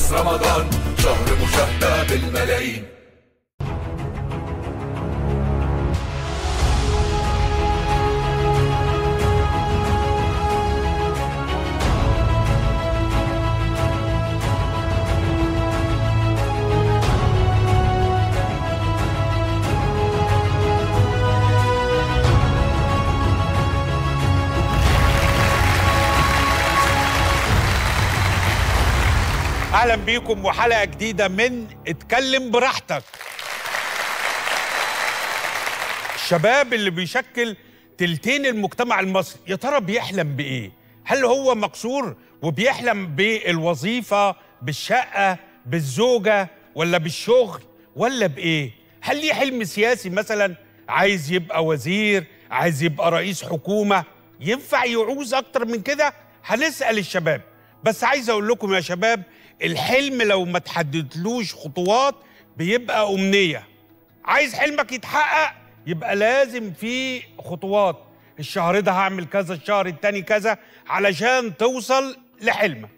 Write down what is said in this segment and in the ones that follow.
فانوس رمضان شهر مشاهدة بالملايين اهلا بيكم وحلقه جديده من اتكلم براحتك الشباب اللي بيشكل تلتين المجتمع المصري يا ترى بيحلم بايه هل هو مقصور وبيحلم بالوظيفه بالشقه بالزوجه ولا بالشغل ولا بايه هل ليه حلم سياسي مثلا عايز يبقى وزير عايز يبقى رئيس حكومه ينفع يعوز اكتر من كده هنسال الشباب بس عايز اقول لكم يا شباب الحلم لو ما تحددلوش خطوات بيبقى امنيه عايز حلمك يتحقق يبقى لازم في خطوات الشهر ده هعمل كذا الشهر التاني كذا علشان توصل لحلمك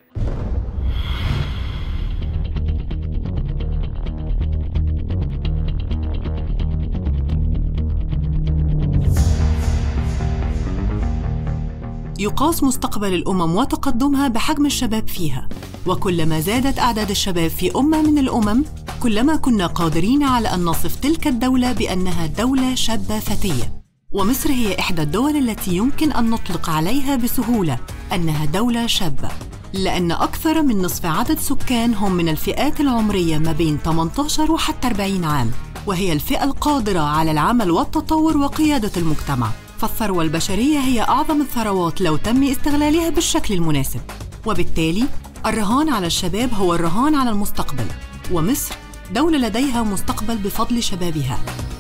يقاس مستقبل الامم وتقدمها بحجم الشباب فيها وكلما زادت اعداد الشباب في امه من الامم كلما كنا قادرين على ان نصف تلك الدوله بانها دوله شابه فتيه ومصر هي احدى الدول التي يمكن ان نطلق عليها بسهوله انها دوله شابه لان اكثر من نصف عدد سكان هم من الفئات العمريه ما بين 18 وحتى 40 عام وهي الفئه القادره على العمل والتطور وقياده المجتمع فالثروة البشرية هي أعظم الثروات لو تم استغلالها بالشكل المناسب وبالتالي الرهان على الشباب هو الرهان على المستقبل ومصر دولة لديها مستقبل بفضل شبابها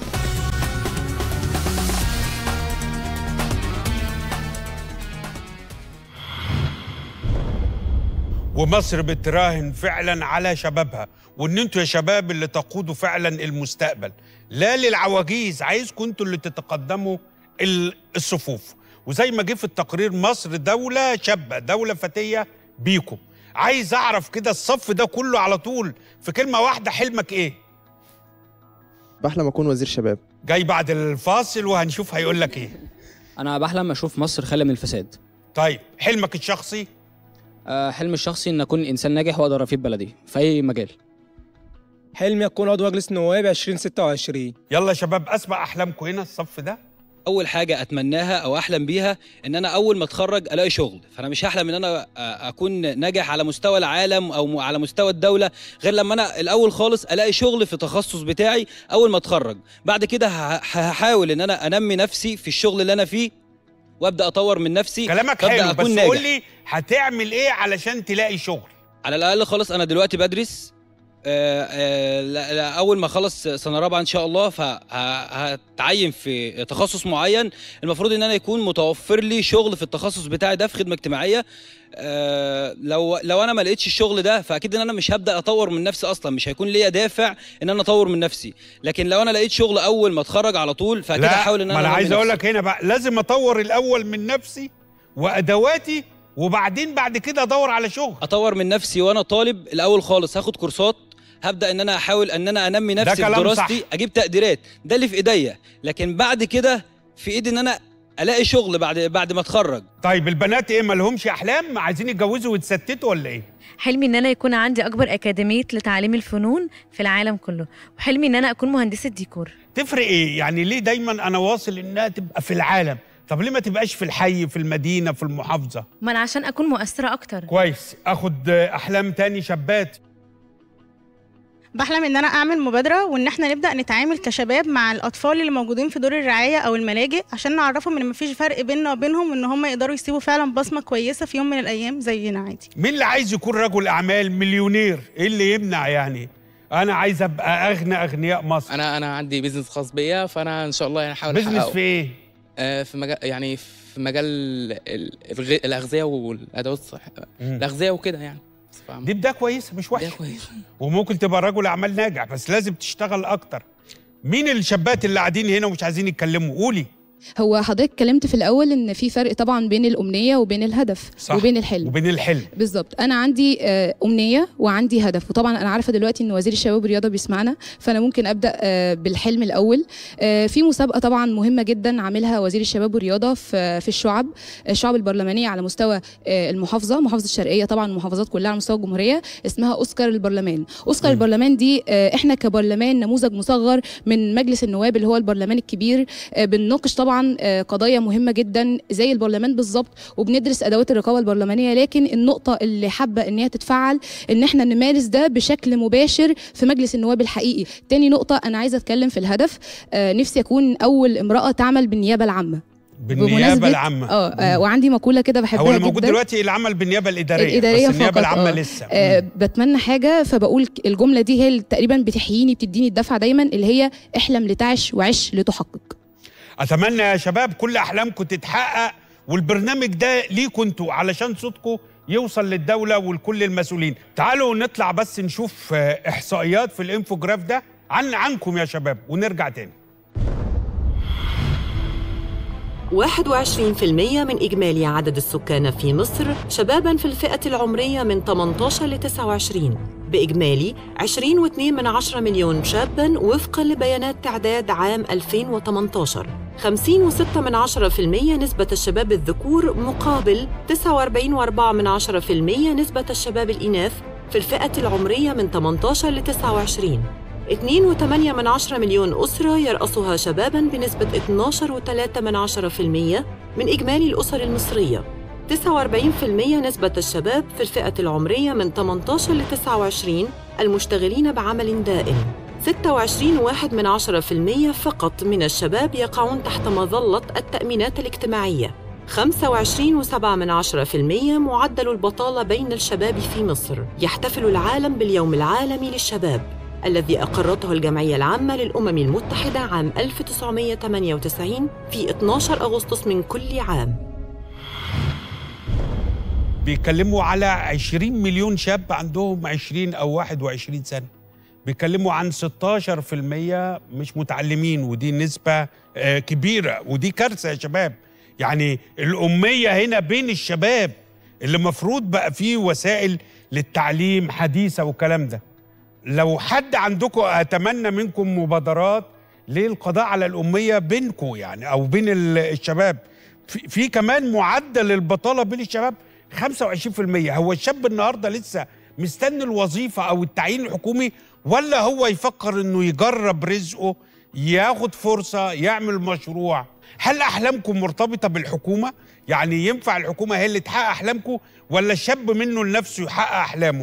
ومصر بتراهن فعلا على شبابها وان انتوا يا شباب اللي تقودوا فعلا المستقبل لا للعواجيز عايزكم انتوا اللي تتقدموا ال- الصفوف وزي ما جه في التقرير مصر دولة شابة دولة فتية بيكم عايز اعرف كده الصف ده كله على طول في كلمة واحدة حلمك ايه بحلم اكون وزير شباب جاي بعد الفاصل وهنشوف هيقول لك ايه انا بحلم اشوف مصر خاليه من الفساد طيب حلمك الشخصي أه حلمي الشخصي ان اكون انسان ناجح واقدر افيد بلدي في اي مجال حلمي اكون عضو مجلس النواب 2026 يلا يا شباب اسمع احلامكم هنا الصف ده اول حاجه اتمناها او احلم بيها ان انا اول ما اتخرج الاقي شغل فانا مش هحلم ان انا آه، اكون ناجح على مستوى العالم او م- على مستوى الدوله غير لما انا الاول خالص الاقي شغل في التخصص بتاعي اول ما اتخرج بعد كده ه- هحاول ان انا انمي نفسي في الشغل اللي انا فيه وابدا اطور من نفسي كلامك وأبدأ حلو بس أكون قول ناجح. لي هتعمل ايه علشان تلاقي شغل على الاقل خالص انا دلوقتي بدرس آه، آه، لا- لا، اول ما اخلص سنه رابعه ان شاء الله فهتعين في تخصص معين المفروض ان انا يكون متوفر لي شغل في التخصص بتاعي ده في خدمه اجتماعيه آه، لو لو انا ما لقيتش الشغل ده فاكيد ان انا مش هبدا اطور من نفسي اصلا مش هيكون ليا دافع ان انا اطور من نفسي لكن لو انا لقيت شغل اول ما اتخرج على طول فاكيد لا هحاول ان ما انا انا أنمي عايز اقول نفسي. لك هنا بقى لازم اطور الاول من نفسي وادواتي وبعدين بعد كده ادور على شغل اطور من نفسي وانا طالب الاول خالص هاخد كورسات هبدا ان انا احاول ان انا انمي نفسي في كلام دراستي صح. اجيب تقديرات ده اللي في ايديا لكن بعد كده في ايدي ان انا الاقي شغل بعد بعد ما اتخرج طيب البنات ايه ما لهمش احلام عايزين يتجوزوا ويتستتوا ولا ايه حلمي ان انا يكون عندي اكبر اكاديميه لتعليم الفنون في العالم كله وحلمي ان انا اكون مهندسه ديكور تفرق ايه يعني ليه دايما انا واصل انها تبقى في العالم طب ليه ما تبقاش في الحي في المدينه في المحافظه ما انا عشان اكون مؤثره اكتر كويس اخد آه، احلام تاني شابات بحلم ان انا اعمل مبادره وان احنا نبدا نتعامل كشباب مع الاطفال اللي موجودين في دور الرعايه او الملاجئ عشان نعرفهم ان مفيش فرق بيننا وبينهم وان هم يقدروا يسيبوا فعلا بصمه كويسه في يوم من الايام زينا عادي مين اللي عايز يكون رجل اعمال مليونير ايه اللي يمنع يعني انا عايز ابقى اغنى اغنياء مصر انا انا عندي بيزنس خاص بيا فانا ان شاء الله يعني هحاول بزنس أحققه. في ايه آه في مجال يعني في مجال ال- الغ- الاغذيه والادوات الصح مم. الاغذيه وكده يعني بصفة عامة. دي بدايه كويسه مش ده وحشه كويس وممكن تبقى رجل اعمال ناجح بس لازم تشتغل اكتر مين الشابات اللي قاعدين هنا ومش عايزين يتكلموا قولي هو حضرتك اتكلمت في الاول ان في فرق طبعا بين الامنيه وبين الهدف صح. وبين الحلم وبين الحلم بالظبط انا عندي آه، امنيه وعندي هدف وطبعا انا عارفه دلوقتي ان وزير الشباب والرياضه بيسمعنا فانا ممكن ابدا آه، بالحلم الاول آه، في مسابقه طبعا مهمه جدا عاملها وزير الشباب والرياضه في في الشعب الشعب البرلمانيه على مستوى آه، المحافظه محافظه الشرقيه طبعا المحافظات كلها على مستوى الجمهوريه اسمها اوسكار البرلمان اوسكار البرلمان دي آه، احنا كبرلمان نموذج مصغر من مجلس النواب اللي هو البرلمان الكبير آه، بنناقش طبعا آه، قضايا مهمه جدا زي البرلمان بالظبط وبندرس ادوات الرقابه البرلمانيه لكن النقطه اللي حابه ان هي تتفعل ان احنا نمارس ده بشكل مباشر في مجلس النواب الحقيقي تاني نقطه انا عايزه اتكلم في الهدف آه، نفسي اكون اول امراه تعمل بالنيابه العامه بالنيابه بمناسبة- العامه اه آه، وعندي مقوله كده بحبها هو اللي جدا موجود دلوقتي العمل بالنيابه الاداريه الإدارية بس النيابه فقط، العامه آه. لسه آه بتمنى حاجه فبقول ك- الجمله دي هي اللي تقريبا بتحييني بتديني الدفعه دايما اللي هي احلم لتعش وعش لتحقق اتمنى يا شباب كل احلامكم تتحقق والبرنامج ده ليكوا انتوا علشان صوتكم يوصل للدوله ولكل المسؤولين تعالوا نطلع بس نشوف آه، احصائيات في الانفوجراف ده عن عنكم يا شباب ونرجع تاني 21% من إجمالي عدد السكان في مصر شباباً في الفئة العمرية من 18 ل 29 بإجمالي 20.2 من عشرة مليون شاباً وفقاً لبيانات تعداد عام 2018 50.6 من عشرة في المية نسبة الشباب الذكور مقابل 49.4 من عشرة في المية نسبة الشباب الإناث في الفئة العمرية من 18 ل 29 2.8 من عشرة مليون أسرة يرأسها شباباً بنسبة 12.3 من عشرة في المية من إجمالي الأسر المصرية 49% نسبة الشباب في الفئة العمرية من 18 ل 29 المشتغلين بعمل دائم 26.1 من عشرة في المية فقط من الشباب يقعون تحت مظلة التأمينات الاجتماعية 25.7 من عشرة في المية معدل البطالة بين الشباب في مصر يحتفل العالم باليوم العالمي للشباب الذي أقرته الجمعية العامة للأمم المتحدة عام 1998 في 12 أغسطس من كل عام بيتكلموا على 20 مليون شاب عندهم 20 او 21 سنه بيتكلموا عن 16% مش متعلمين ودي نسبه آه، كبيره ودي كارثه يا شباب يعني الاميه هنا بين الشباب اللي مفروض بقى فيه وسائل للتعليم حديثه والكلام ده لو حد عندكم اتمنى منكم مبادرات للقضاء على الاميه بينكم يعني او بين ال- الشباب في, في كمان معدل البطاله بين الشباب 25% هو الشاب النهارده لسه مستني الوظيفه او التعيين الحكومي ولا هو يفكر انه يجرب رزقه ياخد فرصه يعمل مشروع هل احلامكم مرتبطه بالحكومه يعني ينفع الحكومه هي اللي تحقق احلامكم ولا الشاب منه لنفسه يحقق احلامه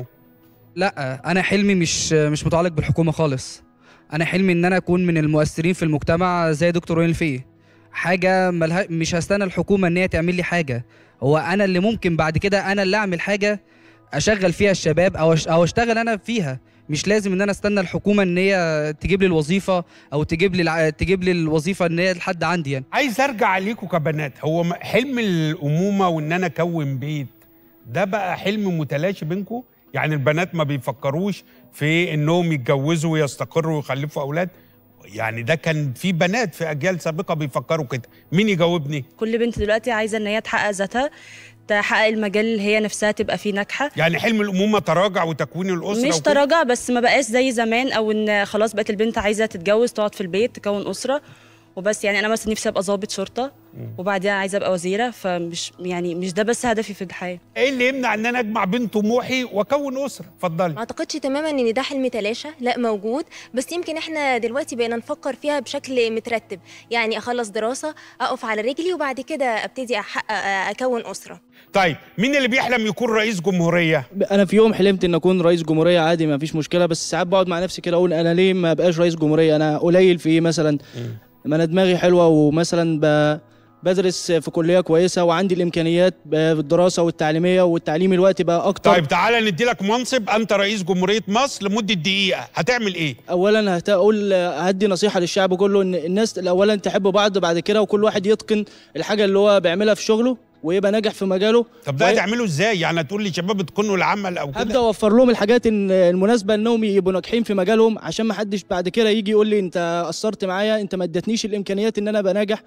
لا انا حلمي مش مش متعلق بالحكومه خالص انا حلمي ان انا اكون من المؤثرين في المجتمع زي دكتور وين فيه حاجه ملها مش هستنى الحكومه ان هي تعمل لي حاجه هو انا اللي ممكن بعد كده انا اللي اعمل حاجه اشغل فيها الشباب او أش- او اشتغل انا فيها مش لازم ان انا استنى الحكومه ان هي تجيب لي الوظيفه او تجيب لي الع- تجيب لي الوظيفه ان هي لحد عندي يعني عايز ارجع عليكم كبنات هو م- حلم الامومه وان انا اكون بيت ده بقى حلم متلاشي بينكم يعني البنات ما بيفكروش في انهم يتجوزوا ويستقروا ويخلفوا اولاد يعني ده كان في بنات في اجيال سابقه بيفكروا كده مين يجاوبني كل بنت دلوقتي عايزه ان هي تحقق ذاتها تحقق المجال اللي هي نفسها تبقى فيه ناجحه يعني حلم الامومه تراجع وتكوين الاسره مش وكده؟ تراجع بس ما بقاش زي زمان او ان خلاص بقت البنت عايزه تتجوز تقعد في البيت تكون اسره وبس يعني انا مثلا نفسي ابقى ضابط شرطه وبعدين عايزه ابقى وزيره فمش يعني مش ده بس هدفي في الحياه ايه اللي يمنع ان انا اجمع بين طموحي واكون اسره اتفضلي ما اعتقدش تماما ان ده حلم تلاشى لا موجود بس يمكن احنا دلوقتي بقينا نفكر فيها بشكل مترتب يعني اخلص دراسه اقف على رجلي وبعد كده ابتدي احقق اكون اسره طيب مين اللي بيحلم يكون رئيس جمهوريه انا في يوم حلمت ان اكون رئيس جمهوريه عادي ما فيش مشكله بس ساعات بقعد مع نفسي كده اقول انا ليه ما بقاش رئيس جمهوريه انا قليل في ايه مثلا ما انا دماغي حلوه ومثلا ب... بدرس في كليه كويسه وعندي الامكانيات بالدراسه والتعليميه والتعليم الوقت بقى اكتر طيب تعالى ندي لك منصب انت رئيس جمهوريه مصر لمده دقيقه هتعمل ايه اولا هقول هدي نصيحه للشعب كله ان الناس اولا تحب بعض بعد كده وكل واحد يتقن الحاجه اللي هو بيعملها في شغله ويبقى ناجح في مجاله طب ده وي- هتعمله ازاي يعني هتقول لي شباب اتقنوا العمل او هبدا كده اوفر لهم الحاجات إن- المناسبه انهم يبقوا ناجحين في مجالهم عشان ما حدش بعد كده يجي يقول لي انت قصرت معايا انت ما ادتنيش الامكانيات ان انا ابقى ناجح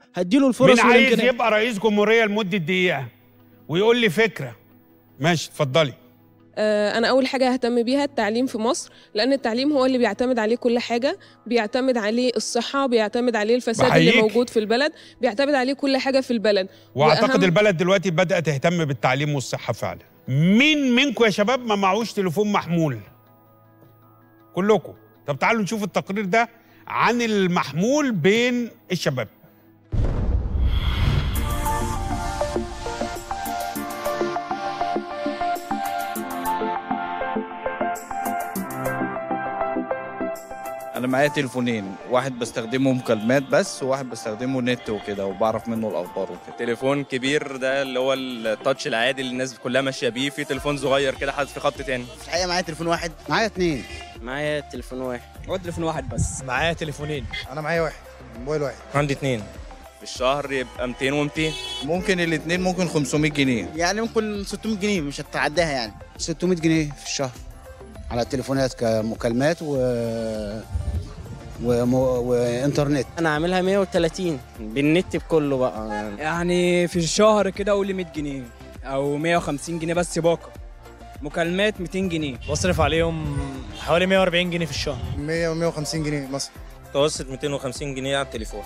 هديله الفرص مين عايز والامكانيات يبقى رئيس جمهوريه لمده دقيقه ويقول لي فكره ماشي اتفضلي آه، أنا أول حاجة ههتم بيها التعليم في مصر لأن التعليم هو اللي بيعتمد عليه كل حاجة بيعتمد عليه الصحة بيعتمد عليه الفساد اللي بحييك. موجود في البلد بيعتمد عليه كل حاجة في البلد واعتقد وأهم- البلد دلوقتي بدات تهتم بالتعليم والصحه فعلا مين منكم يا شباب ما معهوش تليفون محمول كلكم طب تعالوا نشوف التقرير ده عن المحمول بين الشباب انا معايا تليفونين واحد بستخدمه مكالمات بس وواحد بستخدمه نت وكده وبعرف منه الاخبار وكده تليفون كبير ده اللي هو التاتش العادي اللي الناس كلها ماشيه بيه في تليفون صغير كده حاطط فيه خط تاني في الحقيقه معايا تليفون واحد معايا اتنين معايا تليفون واحد هو تليفون واحد بس معايا تليفونين انا معايا واحد موبايل واحد عندي اتنين في الشهر يبقى 200 و200 ممكن الاتنين ممكن 500 جنيه يعني ممكن 600 جنيه مش هتعداها يعني 600 جنيه في الشهر على التليفونات كمكالمات و... و... وانترنت انا عاملها 130 بالنت بكله بقى يعني يعني في الشهر كده قول 100 جنيه او 150 جنيه بس باقه مكالمات 200 جنيه بصرف عليهم حوالي 140 جنيه في الشهر 100 و 150 جنيه مثلا متوسط 250 جنيه على التليفون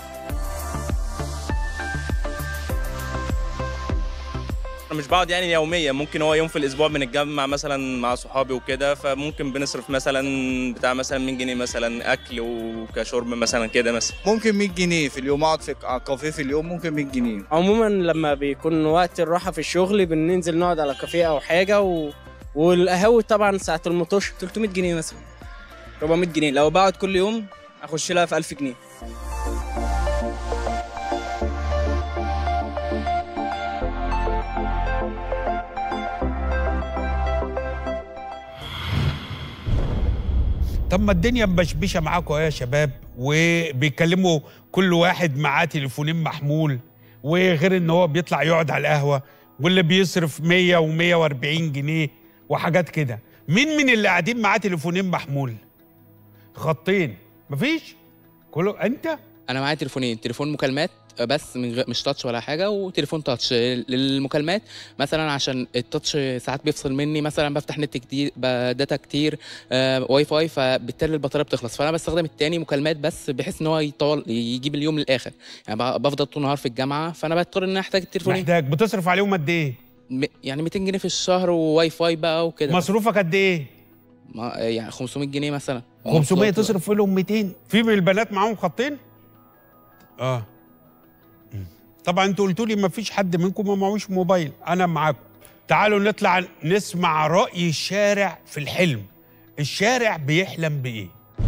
انا مش بقعد يعني يوميا ممكن هو يوم في الاسبوع بنتجمع مثلا مع صحابي وكده فممكن بنصرف مثلا بتاع مثلا 100 جنيه مثلا اكل وكشرب مثلا كده مثلا ممكن 100 جنيه في اليوم اقعد في على كافيه في اليوم ممكن 100 جنيه عموما لما بيكون وقت الراحه في الشغل بننزل نقعد على كافيه او حاجه و... والقهاوي طبعا ساعه المطوش 300 جنيه مثلا 400 جنيه لو بقعد كل يوم اخش لها في 1000 جنيه طب ما الدنيا مبشبشه معاكم يا شباب وبيكلموا كل واحد معاه تليفونين محمول وغير ان هو بيطلع يقعد على القهوه واللي بيصرف 100 و140 جنيه وحاجات كده مين من اللي قاعدين معاه تليفونين محمول خطين مفيش كله انت انا معايا تليفونين تليفون مكالمات بس من غير مش تاتش ولا حاجه وتليفون تاتش للمكالمات مثلا عشان التاتش ساعات بيفصل مني مثلا بفتح نت كتير ب- داتا كتير آه واي فاي فبالتالي البطاريه بتخلص فانا بستخدم التاني مكالمات بس بحيث ان هو يطول يجيب اليوم للاخر يعني ب- بفضل طول النهار في الجامعه فانا بضطر ان انا احتاج التليفونين محتاج بتصرف عليهم قد ايه م- يعني 200 جنيه في الشهر وواي فاي بقى وكده مصروفك قد ايه ما يعني 500 جنيه مثلا 500 تصرف لهم 200 في من البنات معاهم خطين اه مم. طبعا انتوا قلتوا لي ما فيش حد منكم ما معهوش موبايل انا معاكم تعالوا نطلع نسمع راي الشارع في الحلم الشارع بيحلم بايه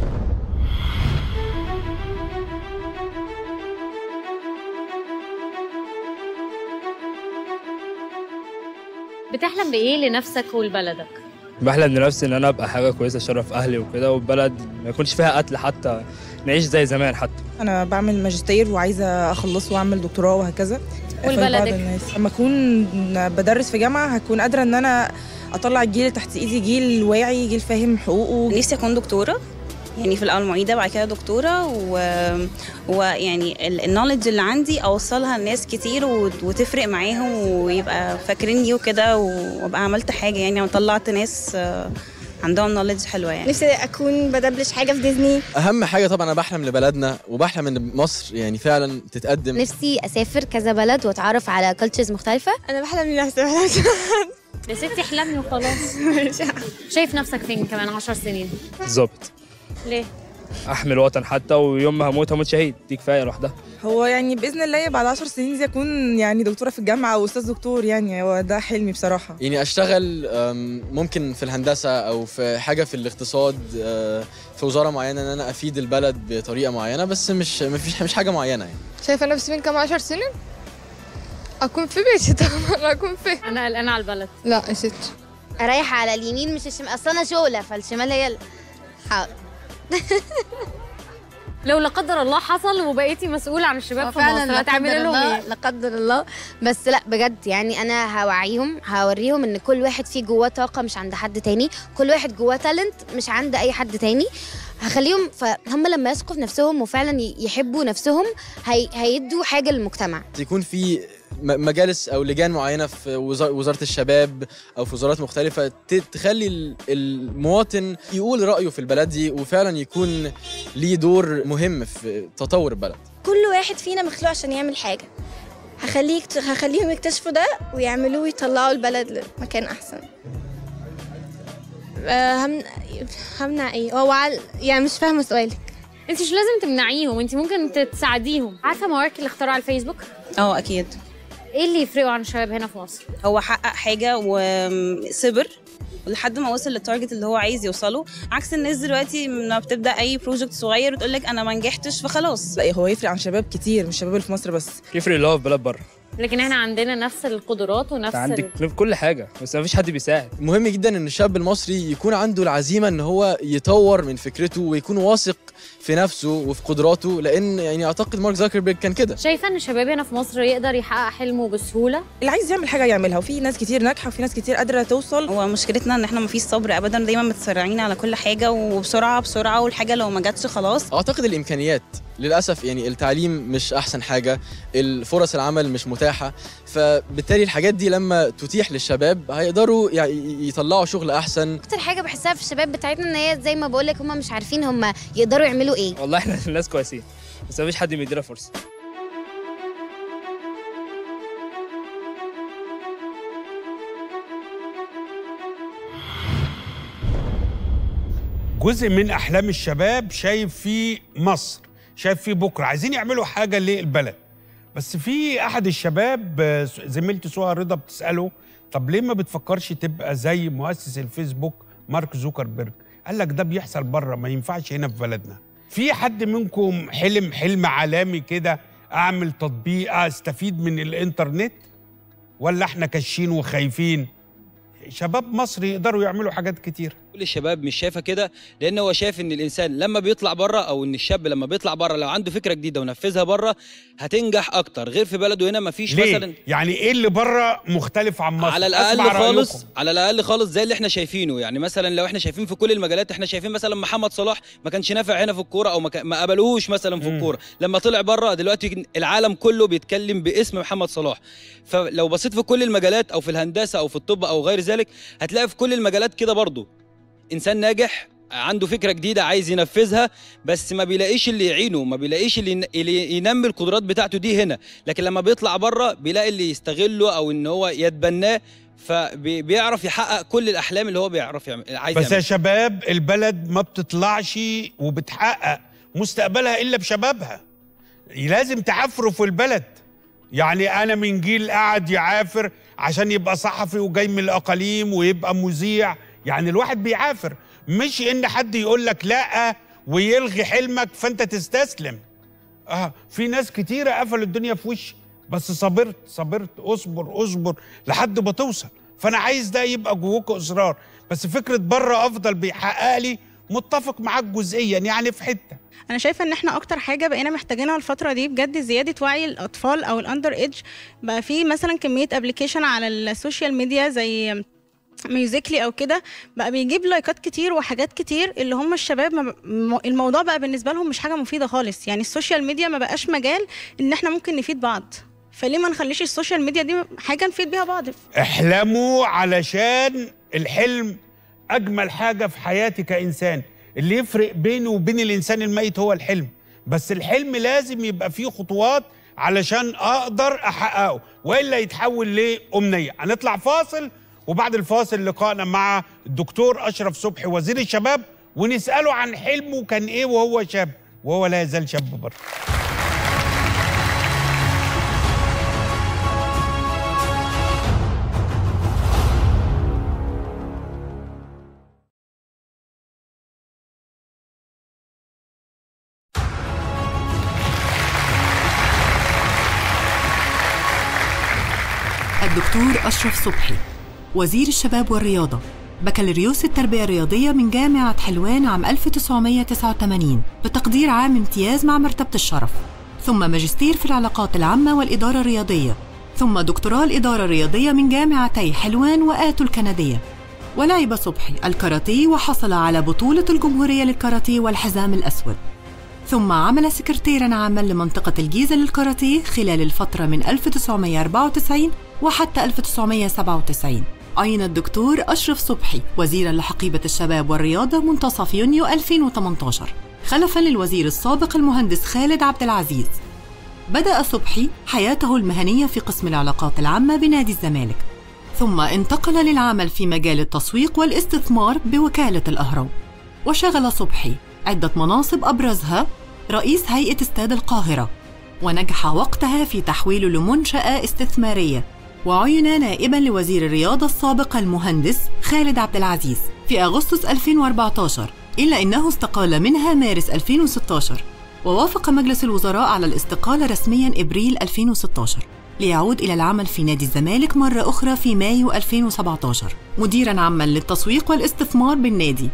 بتحلم بايه لنفسك ولبلدك بحلم لنفسي ان انا ابقى حاجه كويسه شرف اهلي وكده والبلد ما يكونش فيها قتل حتى نعيش زي زمان حتى انا بعمل ماجستير وعايزه اخلصه واعمل دكتوراه وهكذا ولبلدك؟ فبعض الناس. لما اكون بدرس في جامعه هكون قادره ان انا اطلع الجيل اللي تحت ايدي جيل واعي جيل فاهم حقوقه نفسي اكون دكتوره يعني في الاول معيده بعد كده دكتوره و... ويعني النولج اللي عندي اوصلها لناس كتير و... وتفرق معاهم ويبقى فاكريني وكده وابقى عملت حاجه يعني وطلعت ناس آه، عندهم نولج حلوه يعني نفسي اكون بدبلش حاجه في ديزني اهم حاجه طبعا انا بحلم لبلدنا وبحلم ان مصر يعني فعلا تتقدم نفسي اسافر كذا بلد واتعرف على كالتشرز مختلفه انا بحلم لنفسي يا ستي احلمي وخلاص شايف نفسك فين كمان عشر سنين بالظبط ليه احمل وطن حتى ويوم ما هموت هموت شهيد دي كفايه لوحدها هو يعني باذن الله بعد عشر سنين دي اكون يعني دكتوره في الجامعه او استاذ دكتور يعني هو ده حلمي بصراحه يعني اشتغل أم، ممكن في الهندسه او في حاجه في الاقتصاد أه، في وزاره معينه ان انا افيد البلد بطريقه معينه بس مش مفيش مش حاجه معينه يعني شايفة نفسي من كام عشر سنين؟ أكون في بيتي طبعا أكون في انا قلقانه على البلد لا يا ست رايح على اليمين مش الشمال اصل انا شغله فالشمال هي ال... حاضر لو لا قدر الله حصل وبقيتي مسؤولة عن الشباب في فعلا مصر لا هتعملي قدر لهم الله ايه؟ لا قدر الله بس لا بجد يعني انا هوعيهم هوريهم ان كل واحد فيه جواه طاقه مش عند حد تاني كل واحد جواه تالنت مش عند اي حد تاني هخليهم فهم لما يثقوا في نفسهم وفعلا ي- يحبوا نفسهم هي... هيدوا حاجه للمجتمع يكون في م- مجالس او لجان معينه في وزا- وزاره الشباب او في وزارات مختلفه ت- تخلي ال- المواطن يقول رايه في البلد دي وفعلا يكون ليه دور مهم في تطور البلد كل واحد فينا مخلوق عشان يعمل حاجة هخليك هخليهم يكتشفوا ده ويعملوه ويطلعوا البلد لمكان أحسن آه، هم... همنع ايه؟ هو عل... يعني مش فاهمة سؤالك انت مش لازم تمنعيهم انت ممكن تساعديهم عارفة مواقع اللي اخترعوا الفيسبوك؟ اه اكيد ايه اللي يفرقوا عن الشباب هنا في مصر؟ هو حقق حاجه وصبر لحد ما وصل للتارجت اللي هو عايز يوصله عكس الناس دلوقتي لما بتبدا اي بروجكت صغير وتقول لك انا ما نجحتش فخلاص لا هو يفرق عن شباب كتير مش شباب اللي في مصر بس يفرق اللي هو في بلاد بره لكن احنا عندنا نفس القدرات ونفس انت عندك ال... في كل حاجه بس ما فيش حد بيساعد مهم جدا ان الشاب المصري يكون عنده العزيمه ان هو يطور من فكرته ويكون واثق في نفسه وفي قدراته لان يعني اعتقد مارك زاكربيرج كان كده شايفة ان الشباب هنا في مصر يقدر يحقق حلمه بسهولة؟ اللي عايز يعمل حاجه يعملها وفي ناس كتير ناجحه وفي ناس كتير قادره توصل هو مشكلتنا ان احنا ما فيش صبر ابدا دايما متسرعين على كل حاجه وبسرعه بسرعه والحاجه لو ما جاتش خلاص اعتقد الامكانيات للاسف يعني التعليم مش احسن حاجه الفرص العمل مش متاحه فبالتالي الحاجات دي لما تتيح للشباب هيقدروا يعني يطلعوا شغل احسن اكتر حاجه بحسها في الشباب بتاعتنا ان هي زي ما بقول لك هم مش عارفين هم يقدروا يعملوا ايه والله احنا الناس كويسين بس ما فيش حد بيدينا فرصه جزء من احلام الشباب شايف فيه مصر شايف فيه بكره عايزين يعملوا حاجه للبلد بس في احد الشباب آه، زميلتي سهى رضا بتساله طب ليه ما بتفكرش تبقى زي مؤسس الفيسبوك مارك زوكربيرج قال لك ده بيحصل بره ما ينفعش هنا في بلدنا في حد منكم حلم حلم عالمي كده اعمل تطبيق استفيد من الانترنت ولا احنا كاشين وخايفين شباب مصر يقدروا يعملوا حاجات كتير كل الشباب مش شايفه كده لان هو شايف ان الانسان لما بيطلع بره او ان الشاب لما بيطلع بره لو عنده فكره جديده ونفذها بره هتنجح اكتر غير في بلده هنا مفيش ليه؟ مثلا يعني ايه اللي بره مختلف عن مصر على الاقل أسمع خالص رأيكم. على الاقل خالص زي اللي احنا شايفينه يعني مثلا لو احنا شايفين في كل المجالات احنا شايفين مثلا محمد صلاح ما كانش نافع هنا في الكوره او ما, كان- ما قبلوهوش مثلا في الكوره لما طلع بره دلوقتي العالم كله بيتكلم باسم محمد صلاح فلو بصيت في كل المجالات او في الهندسه او في الطب او غير ذلك هتلاقي في كل المجالات كده برضه انسان ناجح عنده فكره جديده عايز ينفذها بس ما بيلاقيش اللي يعينه ما بيلاقيش اللي ين- اللي ينمي القدرات بتاعته دي هنا لكن لما بيطلع بره بيلاقي اللي يستغله او ان هو يتبناه فبيعرف يحقق كل الاحلام اللي هو بيعرف يعمل عايز بس يا يعملها. شباب البلد ما بتطلعش وبتحقق مستقبلها الا بشبابها لازم تعافروا في البلد يعني انا من جيل قاعد يعافر عشان يبقى صحفي وجاي من الاقاليم ويبقى مذيع يعني الواحد بيعافر مش ان حد يقول لك لا ويلغي حلمك فانت تستسلم اه في ناس كتيره قفلوا الدنيا في وشي بس صبرت صبرت اصبر اصبر لحد ما توصل فانا عايز ده يبقى جواك اصرار بس فكره بره افضل بيحقق لي متفق معاك جزئيا يعني في حته انا شايفه ان احنا اكتر حاجه بقينا محتاجينها الفتره دي بجد زياده وعي الاطفال او الاندر ايدج بقى في مثلا كميه ابلكيشن على السوشيال ميديا زي ميوزيكلي او كده بقى بيجيب لايكات كتير وحاجات كتير اللي هم الشباب ما ب... م- الموضوع بقى بالنسبه لهم مش حاجه مفيده خالص يعني السوشيال ميديا ما بقاش مجال ان احنا ممكن نفيد بعض فليه ما نخليش السوشيال ميديا دي حاجه نفيد بيها بعض احلموا علشان الحلم اجمل حاجه في حياتي كانسان اللي يفرق بيني وبين الانسان الميت هو الحلم بس الحلم لازم يبقى فيه خطوات علشان اقدر احققه والا يتحول لامنيه هنطلع فاصل وبعد الفاصل لقائنا مع الدكتور اشرف صبحي وزير الشباب ونساله عن حلمه كان ايه وهو شاب وهو لا يزال شاب برضه الدكتور أشرف صبحي وزير الشباب والرياضة بكالوريوس التربية الرياضية من جامعة حلوان عام 1989 بتقدير عام امتياز مع مرتبة الشرف ثم ماجستير في العلاقات العامة والإدارة الرياضية ثم دكتوراه الإدارة الرياضية من جامعتي حلوان وآتو الكندية ولعب صبحي الكاراتيه وحصل على بطولة الجمهورية للكاراتيه والحزام الأسود ثم عمل سكرتيرا عاما لمنطقة الجيزة للكاراتيه خلال الفترة من 1994 وحتى 1997 عين الدكتور أشرف صبحي وزيرا لحقيبة الشباب والرياضة منتصف يونيو 2018 خلفا للوزير السابق المهندس خالد عبد العزيز بدأ صبحي حياته المهنية في قسم العلاقات العامة بنادي الزمالك ثم انتقل للعمل في مجال التسويق والاستثمار بوكالة الأهرام وشغل صبحي عدة مناصب أبرزها رئيس هيئة استاد القاهرة ونجح وقتها في تحويله لمنشأة استثمارية وعين نائبا لوزير الرياضة السابق المهندس خالد عبد العزيز في أغسطس 2014 إلا أنه استقال منها مارس 2016 ووافق مجلس الوزراء على الاستقالة رسميا إبريل 2016 ليعود إلى العمل في نادي الزمالك مرة أخرى في مايو 2017 مديرا عاما للتسويق والاستثمار بالنادي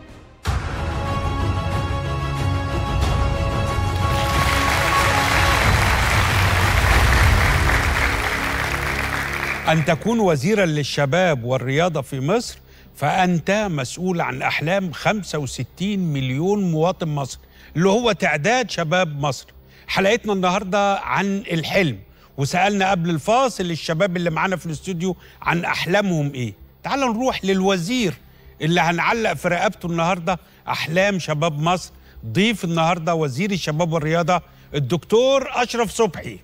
أن تكون وزيرا للشباب والرياضة في مصر فأنت مسؤول عن أحلام 65 مليون مواطن مصري اللي هو تعداد شباب مصر حلقتنا النهاردة عن الحلم وسألنا قبل الفاصل الشباب اللي معانا في الاستوديو عن أحلامهم إيه تعال نروح للوزير اللي هنعلق في رقبته النهاردة أحلام شباب مصر ضيف النهاردة وزير الشباب والرياضة الدكتور أشرف صبحي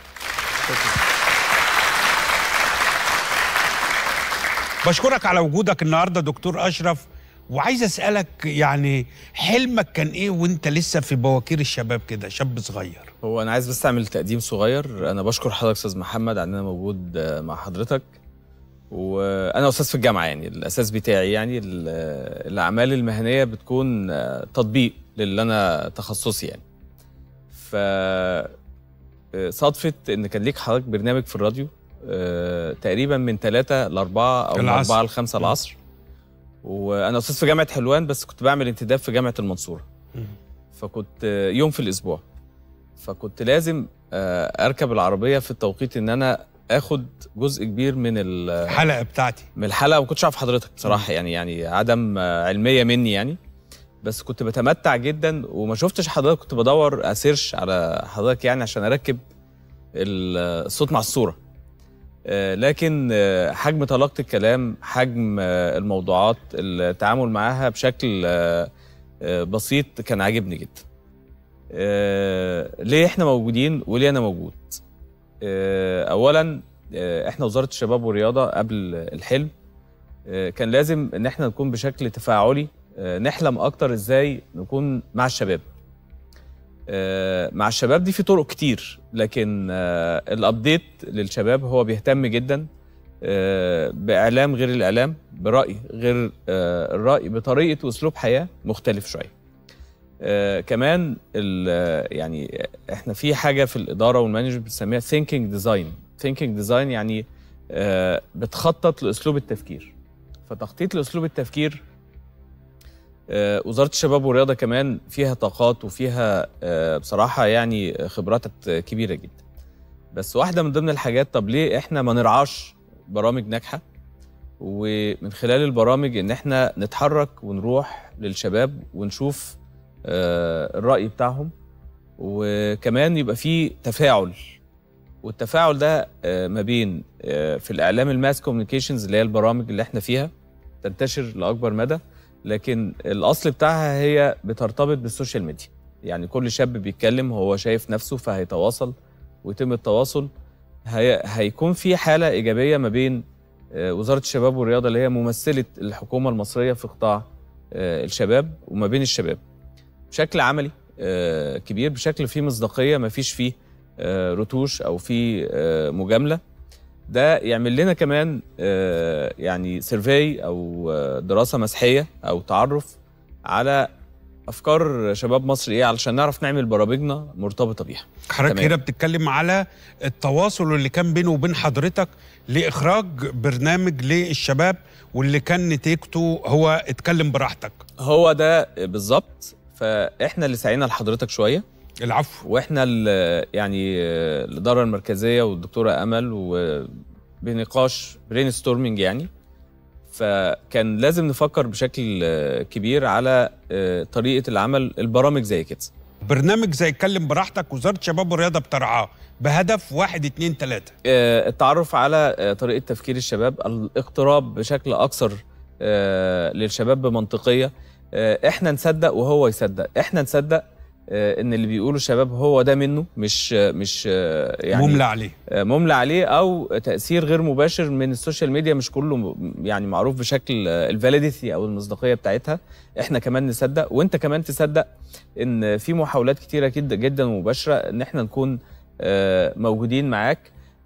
بشكرك على وجودك النهارده دكتور اشرف وعايز اسالك يعني حلمك كان ايه وانت لسه في بواكير الشباب كده شاب صغير هو انا عايز بس اعمل تقديم صغير انا بشكر حضرتك استاذ محمد على ان انا موجود آه، مع حضرتك وانا استاذ في الجامعه يعني الاساس بتاعي يعني ال- الاعمال المهنيه بتكون آه، تطبيق للي انا تخصصي يعني ف آه، صدفه ان كان ليك حضرتك برنامج في الراديو آه، تقريبا من ثلاثة لأربعة أو من العصر. أربعة لخمسة العصر وأنا أستاذ في جامعة حلوان بس كنت بعمل انتداب في جامعة المنصورة فكنت آه، يوم في الأسبوع فكنت لازم آه، أركب العربية في التوقيت إن أنا آخد جزء كبير من الحلقة بتاعتي من الحلقة ما كنتش أعرف حضرتك بصراحة يعني يعني عدم آه، علمية مني يعني بس كنت بتمتع جدا وما شفتش حضرتك كنت بدور اسيرش على حضرتك يعني عشان اركب ال- الصوت مع الصوره آه، لكن آه، حجم طلاقه الكلام حجم آه، الموضوعات التعامل معاها بشكل آه، آه، بسيط كان عاجبني جدا آه، ليه احنا موجودين وليه انا موجود آه، اولا آه، احنا وزاره الشباب والرياضه قبل الحلم آه، كان لازم ان احنا نكون بشكل تفاعلي آه، نحلم اكتر ازاي نكون مع الشباب آه، مع الشباب دي في طرق كتير لكن آه، الابديت للشباب هو بيهتم جدا آه، باعلام غير الاعلام براي غير آه، الراي بطريقه واسلوب حياه مختلف شويه آه، كمان ال- يعني احنا في حاجه في الاداره والمانجمنت بنسميها ثينكينج ديزاين ثينكينج ديزاين يعني آه، بتخطط لاسلوب التفكير فتخطيط لاسلوب التفكير آه، وزاره الشباب والرياضه كمان فيها طاقات وفيها آه، بصراحه يعني خبرات كبيره جدا بس واحده من ضمن الحاجات طب ليه احنا ما نرعاش برامج ناجحه ومن خلال البرامج ان احنا نتحرك ونروح للشباب ونشوف آه، الراي بتاعهم وكمان يبقى في تفاعل والتفاعل ده آه، ما بين آه، في الاعلام الماس كوميونيكيشنز اللي هي البرامج اللي احنا فيها تنتشر لاكبر مدى لكن الاصل بتاعها هي بترتبط بالسوشيال ميديا يعني كل شاب بيتكلم هو شايف نفسه فهيتواصل ويتم التواصل هي هيكون في حاله ايجابيه ما بين آه، وزاره الشباب والرياضه اللي هي ممثله الحكومه المصريه في قطاع آه، الشباب وما بين الشباب بشكل عملي آه، كبير بشكل فيه مصداقيه ما فيش فيه آه، رتوش او فيه آه، مجامله ده يعمل لنا كمان آه، يعني سيرفي او آه، دراسه مسحيه او تعرف على افكار شباب مصر ايه علشان نعرف نعمل برامجنا مرتبطه بيها حضرتك تمام. هنا بتتكلم على التواصل اللي كان بينه وبين حضرتك لاخراج برنامج للشباب واللي كان نتيجته هو اتكلم براحتك هو ده بالظبط فاحنا اللي سعينا لحضرتك شويه العفو واحنا اللي يعني الاداره المركزيه والدكتوره امل وبنقاش برين ستورمنج يعني فكان لازم نفكر بشكل آه، كبير على آه، طريقه العمل البرامج زي كده برنامج زي اتكلم براحتك وزاره الشباب والرياضه بترعاه بهدف واحد اتنين تلاته آه، التعرف على آه، طريقه تفكير الشباب الاقتراب بشكل اكثر آه، للشباب بمنطقيه آه، احنا نصدق وهو يصدق احنا نصدق آه، ان اللي بيقوله الشباب هو ده منه مش آه، مش آه، يعني مملى عليه آه، مملى عليه او تاثير غير مباشر من السوشيال ميديا مش كله م- يعني معروف بشكل الفاليديتي او المصداقيه بتاعتها احنا كمان نصدق وانت كمان تصدق ان في محاولات كتيره جدا جدا مباشره ان احنا نكون آه، موجودين معاك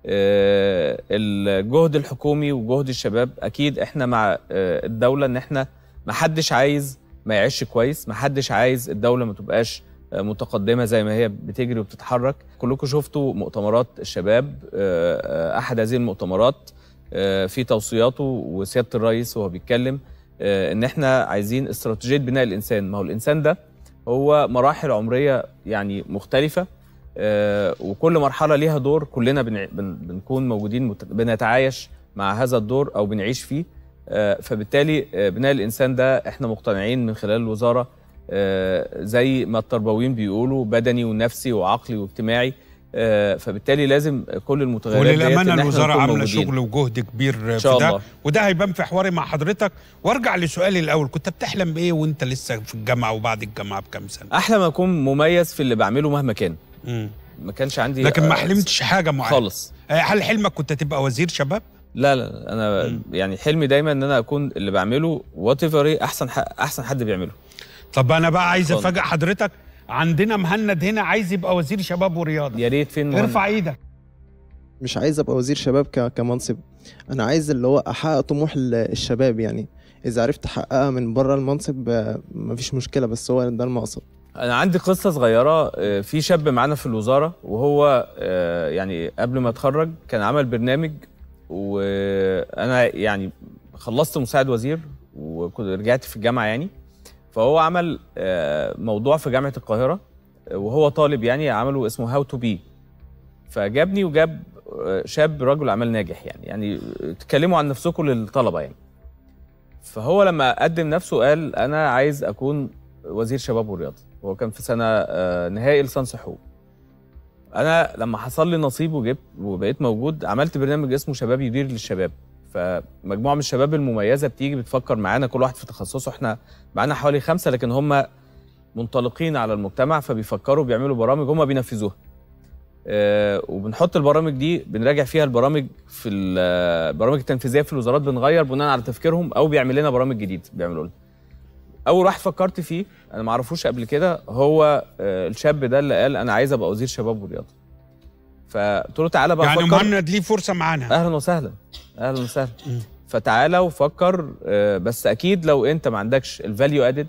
آه، الجهد الحكومي وجهد الشباب اكيد احنا مع آه، الدوله ان احنا ما حدش عايز ما يعيش كويس ما حدش عايز الدوله ما تبقاش آه، متقدمه زي ما هي بتجري وبتتحرك كلكم شفتوا مؤتمرات الشباب آه، آه، احد هذه المؤتمرات آه، في توصياته وسياده الرئيس وهو بيتكلم آه، ان احنا عايزين استراتيجيه بناء الانسان ما هو الانسان ده هو مراحل عمريه يعني مختلفه آه، وكل مرحله ليها دور كلنا بنع- بن- بنكون موجودين مت- بنتعايش مع هذا الدور او بنعيش فيه آه، فبالتالي آه، بناء الانسان ده احنا مقتنعين من خلال الوزاره آه، زي ما التربويين بيقولوا بدني ونفسي وعقلي واجتماعي آه، فبالتالي لازم كل المتغيرات ديت إن وللامانه إحنا الوزاره نكون عامله موجودين. شغل وجهد كبير إن في شاء ده الله. وده هيبان في حواري مع حضرتك وارجع لسؤالي الاول كنت بتحلم بايه وانت لسه في الجامعه وبعد الجامعه بكام سنه احلى ما اكون مميز في اللي بعمله مهما كان مم. ما كانش عندي لكن ما آه، حلمتش حاجه معينه خالص آه، هل حلمك كنت تبقى وزير شباب لا لا انا يعني حلمي دايما ان انا اكون اللي بعمله وات ايفر احسن ح- احسن حد بيعمله طب انا بقى عايز اتفضل. افاجئ حضرتك عندنا مهند هنا عايز يبقى وزير شباب ورياضه يا ريت فين ارفع ايدك مش عايز ابقى وزير شباب ك- كمنصب انا عايز اللي هو احقق طموح ال- الشباب يعني اذا عرفت احققها من بره المنصب آه، مفيش مشكله بس هو ده المقصد انا عندي قصه صغيره آه، في شاب معانا في الوزاره وهو آه، يعني قبل ما اتخرج كان عمل برنامج وانا يعني خلصت مساعد وزير وكنت رجعت في الجامعه يعني فهو عمل آه، موضوع في جامعه القاهره آه، وهو طالب يعني عمله اسمه هاو تو بي فجابني وجاب آه، شاب رجل اعمال ناجح يعني يعني تكلموا عن نفسكم للطلبه يعني فهو لما قدم نفسه قال انا عايز اكون وزير شباب والرياضه هو كان في سنه آه، نهائي لسانس حقوق انا لما حصل لي نصيب وجبت وبقيت موجود عملت برنامج اسمه شباب يدير للشباب فمجموعه من الشباب المميزه بتيجي بتفكر معانا كل واحد في تخصصه احنا معانا حوالي خمسه لكن هم منطلقين على المجتمع فبيفكروا بيعملوا برامج هم بينفذوها آه، وبنحط البرامج دي بنراجع فيها البرامج في ال- البرامج التنفيذيه في الوزارات بنغير بناء على تفكيرهم او بيعمل لنا برامج جديد بيعملوا لنا اول واحد فكرت فيه انا ما اعرفوش قبل كده هو آه، الشاب ده اللي قال انا عايز ابقى وزير شباب ورياضه فقلت له تعالى بقى يعني فكر مهند ليه فرصه معانا اهلا وسهلا اهلا وسهلا فتعالى وفكر آه، بس اكيد لو انت ما عندكش الفاليو ادد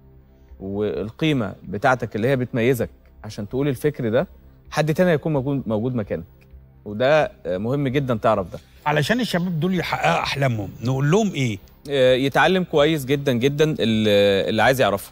والقيمه بتاعتك اللي هي بتميزك عشان تقول الفكر ده حد تاني هيكون موجود موجود مكانك وده آه، مهم جدا تعرف ده علشان الشباب دول يحققوا احلامهم نقول لهم ايه آه، يتعلم كويس جدا جدا اللي اللي عايز يعرفه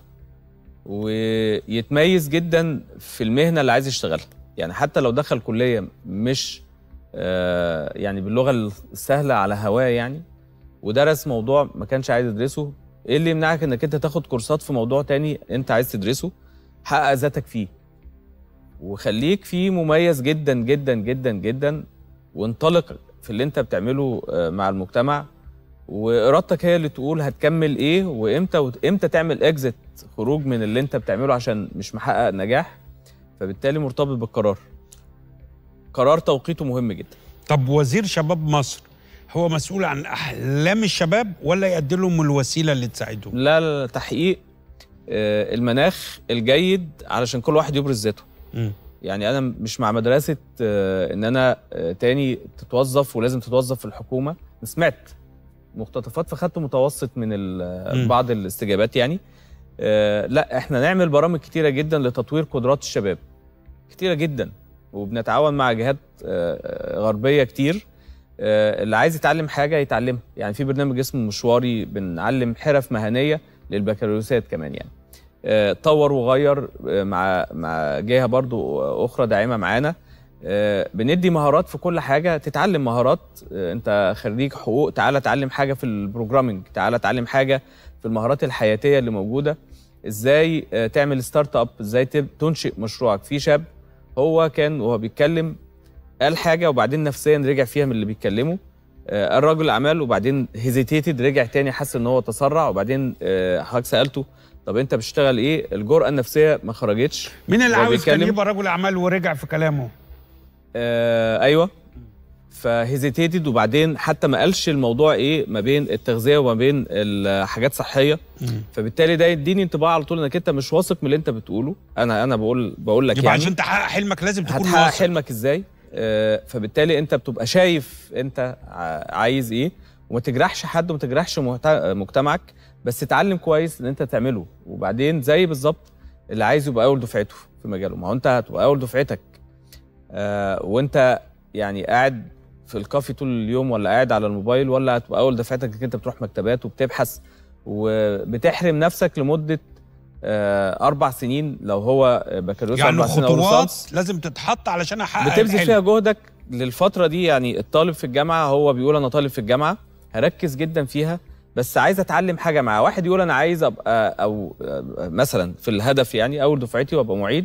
ويتميز جدا في المهنه اللي عايز يشتغلها يعني حتى لو دخل كليه مش آه، يعني باللغه السهله على هواه يعني ودرس موضوع ما كانش عايز يدرسه ايه اللي يمنعك انك انت تاخد كورسات في موضوع تاني انت عايز تدرسه حقق ذاتك فيه وخليك فيه مميز جدا جدا جدا جدا وانطلق في اللي انت بتعمله آه، مع المجتمع وارادتك هي اللي تقول هتكمل ايه وامتى وامتى تعمل اكزit خروج من اللي انت بتعمله عشان مش محقق نجاح فبالتالي مرتبط بالقرار قرار توقيته مهم جدا طب وزير شباب مصر هو مسؤول عن احلام الشباب ولا يقدم لهم الوسيله اللي تساعدهم لا لا لا، تحقيق آه، المناخ الجيد علشان كل واحد يبرز ذاته مم. يعني انا مش مع مدرسه آه، ان انا آه، تاني تتوظف ولازم تتوظف في الحكومه سمعت مقتطفات فخدت متوسط من ال- مم. بعض الاستجابات يعني آه، لا احنا نعمل برامج كتيره جدا لتطوير قدرات الشباب كتيره جدا وبنتعاون مع جهات آه، آه، غربيه كتير آه، اللي عايز يتعلم حاجه يتعلمها يعني في برنامج اسمه مشواري بنعلم حرف مهنيه للبكالوريوسات كمان يعني آه، طور وغير آه، مع مع جهه برضو اخرى داعمه معانا آه، بندي مهارات في كل حاجه تتعلم مهارات آه، انت خريج حقوق تعالى اتعلم حاجه في البروجرامينج تعالى اتعلم حاجه في المهارات الحياتيه اللي موجوده ازاي آه، تعمل ستارت اب ازاي تب- تنشئ مشروعك في شاب هو كان وهو بيتكلم قال حاجه وبعدين نفسيا رجع فيها من اللي بيتكلمه آه، قال راجل اعمال وبعدين هيزيتيتد رجع تاني حس ان هو تسرع وبعدين آه، حضرتك سالته طب انت بتشتغل ايه الجرأه النفسيه ما خرجتش مين اللي وهو عاوز كان بيتكلم. يبقى رجل اعمال ورجع في كلامه آه ايوه فهيزيتيتد وبعدين حتى ما قالش الموضوع ايه ما بين التغذيه وما بين الحاجات صحيه فبالتالي ده يديني انطباع على طول انك انت مش واثق من اللي انت بتقوله انا انا بقول بقول لك يبقى يعني عشان تحقق حلمك لازم تكون هتحقق واثق حلمك ازاي آه، فبالتالي انت بتبقى شايف انت ع- عايز ايه وما تجرحش حد وما تجرحش مهت- مجتمعك بس تتعلم كويس ان انت تعمله وبعدين زي بالظبط اللي عايز يبقى اول دفعته في مجاله ما هو انت هتبقى اول دفعتك آه، وانت يعني قاعد في الكافي طول اليوم ولا قاعد على الموبايل ولا هتبقى اول دفعتك انك انت بتروح مكتبات وبتبحث وبتحرم نفسك لمده آه، اربع سنين لو هو بكالوريوس يعني اربع سنين او خطوات ليسانس لازم تتحط علشان احقق بتبذل الحلم. فيها جهدك للفتره دي يعني الطالب في الجامعه هو بيقول انا طالب في الجامعه هركز جدا فيها بس عايز اتعلم حاجه معاه واحد يقول انا عايز ابقى او مثلا في الهدف يعني اول دفعتي وابقى معيد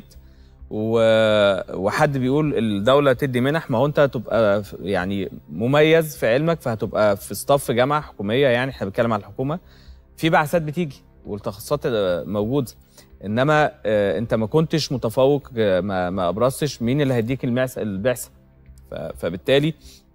و- وحد بيقول الدوله تدي منح ما هو انت هتبقى ف- يعني مميز في علمك فهتبقى في ستاف جامعه حكوميه يعني احنا بنتكلم على الحكومه في بعثات بتيجي والتخصصات آه، موجوده انما آه، انت ما كنتش متفوق آه، ما ما ابرزتش مين اللي هيديك المعس- البعثه ف- فبالتالي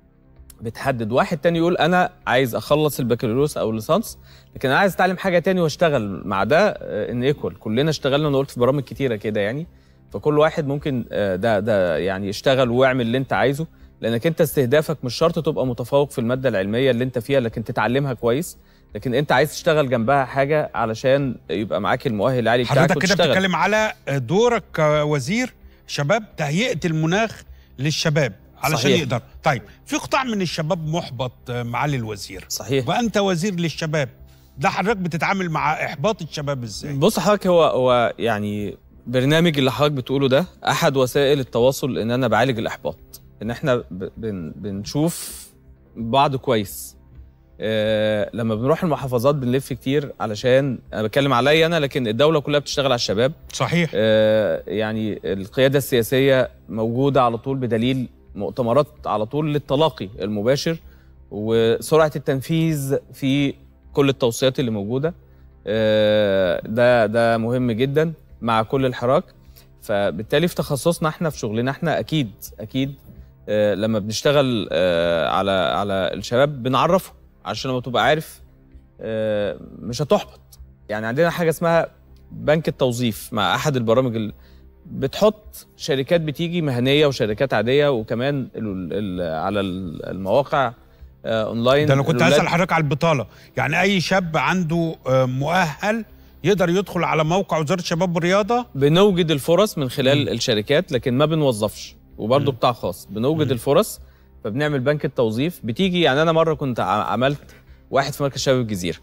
بتحدد واحد تاني يقول انا عايز اخلص البكالوريوس او الليسانس لكن انا عايز اتعلم حاجه تاني واشتغل مع ده ان ايكوال كلنا اشتغلنا انا قلت في برامج كتيره كده يعني فكل واحد ممكن آه، ده ده يعني يشتغل واعمل اللي انت عايزه لانك انت استهدافك مش شرط تبقى متفوق في الماده العلميه اللي انت فيها لكن تتعلمها كويس لكن انت عايز تشتغل جنبها حاجه علشان يبقى معاك المؤهل العالي بتاعك حضرتك كده وتشتغل. بتتكلم على دورك كوزير شباب تهيئه المناخ للشباب علشان صحيح. يقدر طيب في قطاع من الشباب محبط آه، معالي الوزير صحيح وانت وزير للشباب ده حضرتك بتتعامل مع احباط الشباب ازاي بص حضرتك هو هو يعني برنامج اللي حضرتك بتقوله ده احد وسائل التواصل ان انا بعالج الاحباط ان احنا ب- بن بنشوف بعض كويس آه لما بنروح المحافظات بنلف كتير علشان انا بتكلم عليا انا لكن الدوله كلها بتشتغل على الشباب صحيح آه يعني القياده السياسيه موجوده على طول بدليل مؤتمرات على طول للتلاقي المباشر وسرعه التنفيذ في كل التوصيات اللي موجوده آه، ده ده مهم جدا مع كل الحراك فبالتالي في تخصصنا احنا في شغلنا احنا اكيد اكيد آه، لما بنشتغل آه، على على الشباب بنعرفه عشان لما تبقى عارف آه، مش هتحبط يعني عندنا حاجه اسمها بنك التوظيف مع احد البرامج اللي بتحط شركات بتيجي مهنيه وشركات عاديه وكمان ال ال على ال- المواقع آه، اونلاين ده انا كنت الولاد- هسال حضرتك على البطاله يعني اي شاب عنده آه، مؤهل يقدر يدخل على موقع وزاره الشباب والرياضه بنوجد الفرص من خلال الشركات لكن ما بنوظفش وبرضه قطاع خاص بنوجد الفرص فبنعمل بنك التوظيف بتيجي يعني انا مره كنت ع- عملت واحد في مركز شباب الجزيره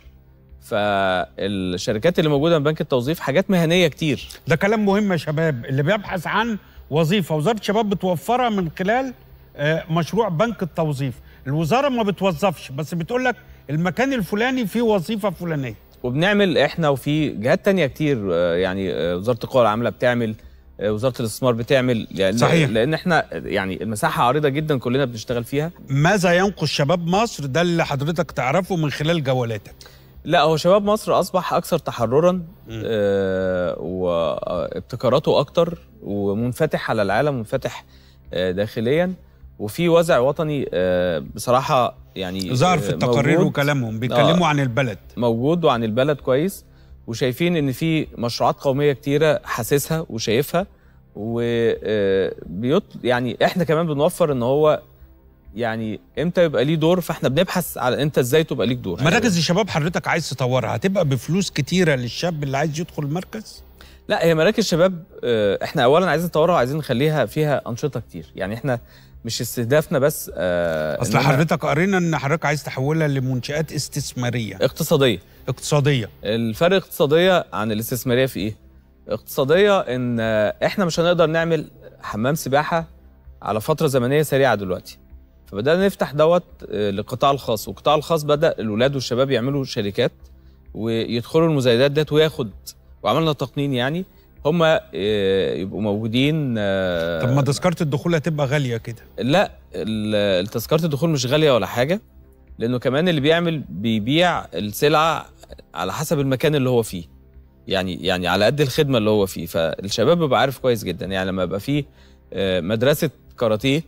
فالشركات اللي موجوده من بنك التوظيف حاجات مهنيه كتير ده كلام مهم يا شباب اللي بيبحث عن وظيفه وزاره الشباب بتوفرها من خلال آه، مشروع بنك التوظيف الوزاره ما بتوظفش بس بتقول لك المكان الفلاني فيه وظيفه فلانيه وبنعمل احنا وفي جهات تانية كتير آه، يعني آه، وزاره القوى العامله بتعمل آه، وزاره الاستثمار بتعمل يعني صحيح. لان احنا يعني المساحه عريضه جدا كلنا بنشتغل فيها ماذا ينقص شباب مصر ده اللي حضرتك تعرفه من خلال جولاتك لا هو شباب مصر اصبح اكثر تحررا آه وابتكاراته اكتر ومنفتح على العالم منفتح آه داخليا وفي وزع وطني آه بصراحه يعني ظهر في آه، التقارير موجود. وكلامهم بيتكلموا عن البلد موجود وعن البلد كويس وشايفين ان في مشروعات قوميه كتيره حاسسها وشايفها و آه، بيط يعني احنا كمان بنوفر ان هو يعني امتى يبقى ليه دور فاحنا بنبحث على انت ازاي تبقى ليك دور مراكز الشباب حضرتك عايز تطورها هتبقى بفلوس كتيره للشاب اللي عايز يدخل المركز لا هي مراكز شباب آه، احنا اولا عايزين نطورها وعايزين نخليها فيها انشطه كتير يعني احنا مش استهدافنا بس آه اصل إننا- حضرتك قرينا ان حضرتك عايز تحولها لمنشات استثماريه اقتصاديه اقتصاديه الفرق اقتصاديه عن الاستثماريه في ايه اقتصاديه ان آه، احنا مش هنقدر نعمل حمام سباحه على فتره زمنيه سريعه دلوقتي فبدانا نفتح دوت آه، للقطاع الخاص والقطاع الخاص بدا الولاد والشباب يعملوا شركات ويدخلوا المزايدات ديت وياخد وعملنا تقنين يعني هم يبقوا موجودين آه، طب ما تذكره الدخول هتبقى غاليه كده لا ال- التذكره الدخول مش غاليه ولا حاجه لانه كمان اللي بيعمل بيبيع السلعه على حسب المكان اللي هو فيه يعني يعني على قد الخدمه اللي هو فيه فالشباب بيبقى عارف كويس جدا يعني لما يبقى فيه آه، مدرسه كاراتيه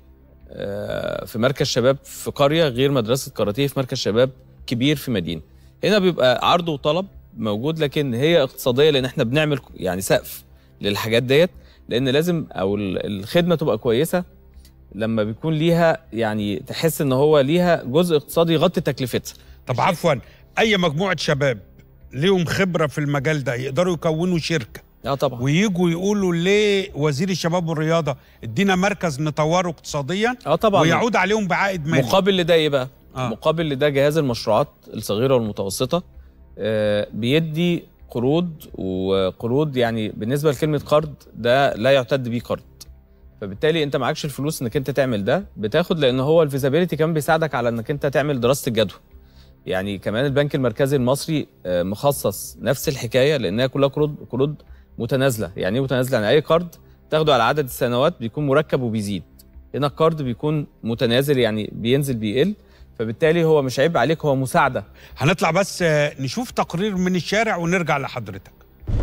آه، في مركز شباب في قريه غير مدرسه كاراتيه في مركز شباب كبير في مدينه هنا بيبقى عرض وطلب موجود لكن هي اقتصاديه لان احنا بنعمل يعني سقف للحاجات ديت لان لازم او ال- الخدمه تبقى كويسه لما بيكون ليها يعني تحس ان هو ليها جزء اقتصادي يغطي تكلفتها طب عفوا اي مجموعه شباب ليهم خبره في المجال ده يقدروا يكونوا شركه اه طبعا ويجوا يقولوا ليه وزير الشباب والرياضه ادينا مركز نطوره اقتصاديا اه طبعا ويعود عليهم بعائد مالي مقابل لده ايه بقى؟ آه. آه. مقابل لده جهاز المشروعات الصغيره والمتوسطه آه بيدي قروض وقروض يعني بالنسبه لكلمه قرض ده لا يعتد بيه قرض فبالتالي انت معكش الفلوس انك انت تعمل ده بتاخد لان هو الفيزابيلتي كمان بيساعدك على انك انت تعمل دراسه الجدوى يعني كمان البنك المركزي المصري آه، مخصص نفس الحكايه لانها كلها قروض قروض متنازله يعني ايه متنازله يعني اي قرض تاخده على عدد السنوات بيكون مركب وبيزيد هنا القرض بيكون متنازل يعني بينزل بيقل فبالتالي هو مش عيب عليك هو مساعده هنطلع بس آه، نشوف تقرير من الشارع ونرجع لحضرتك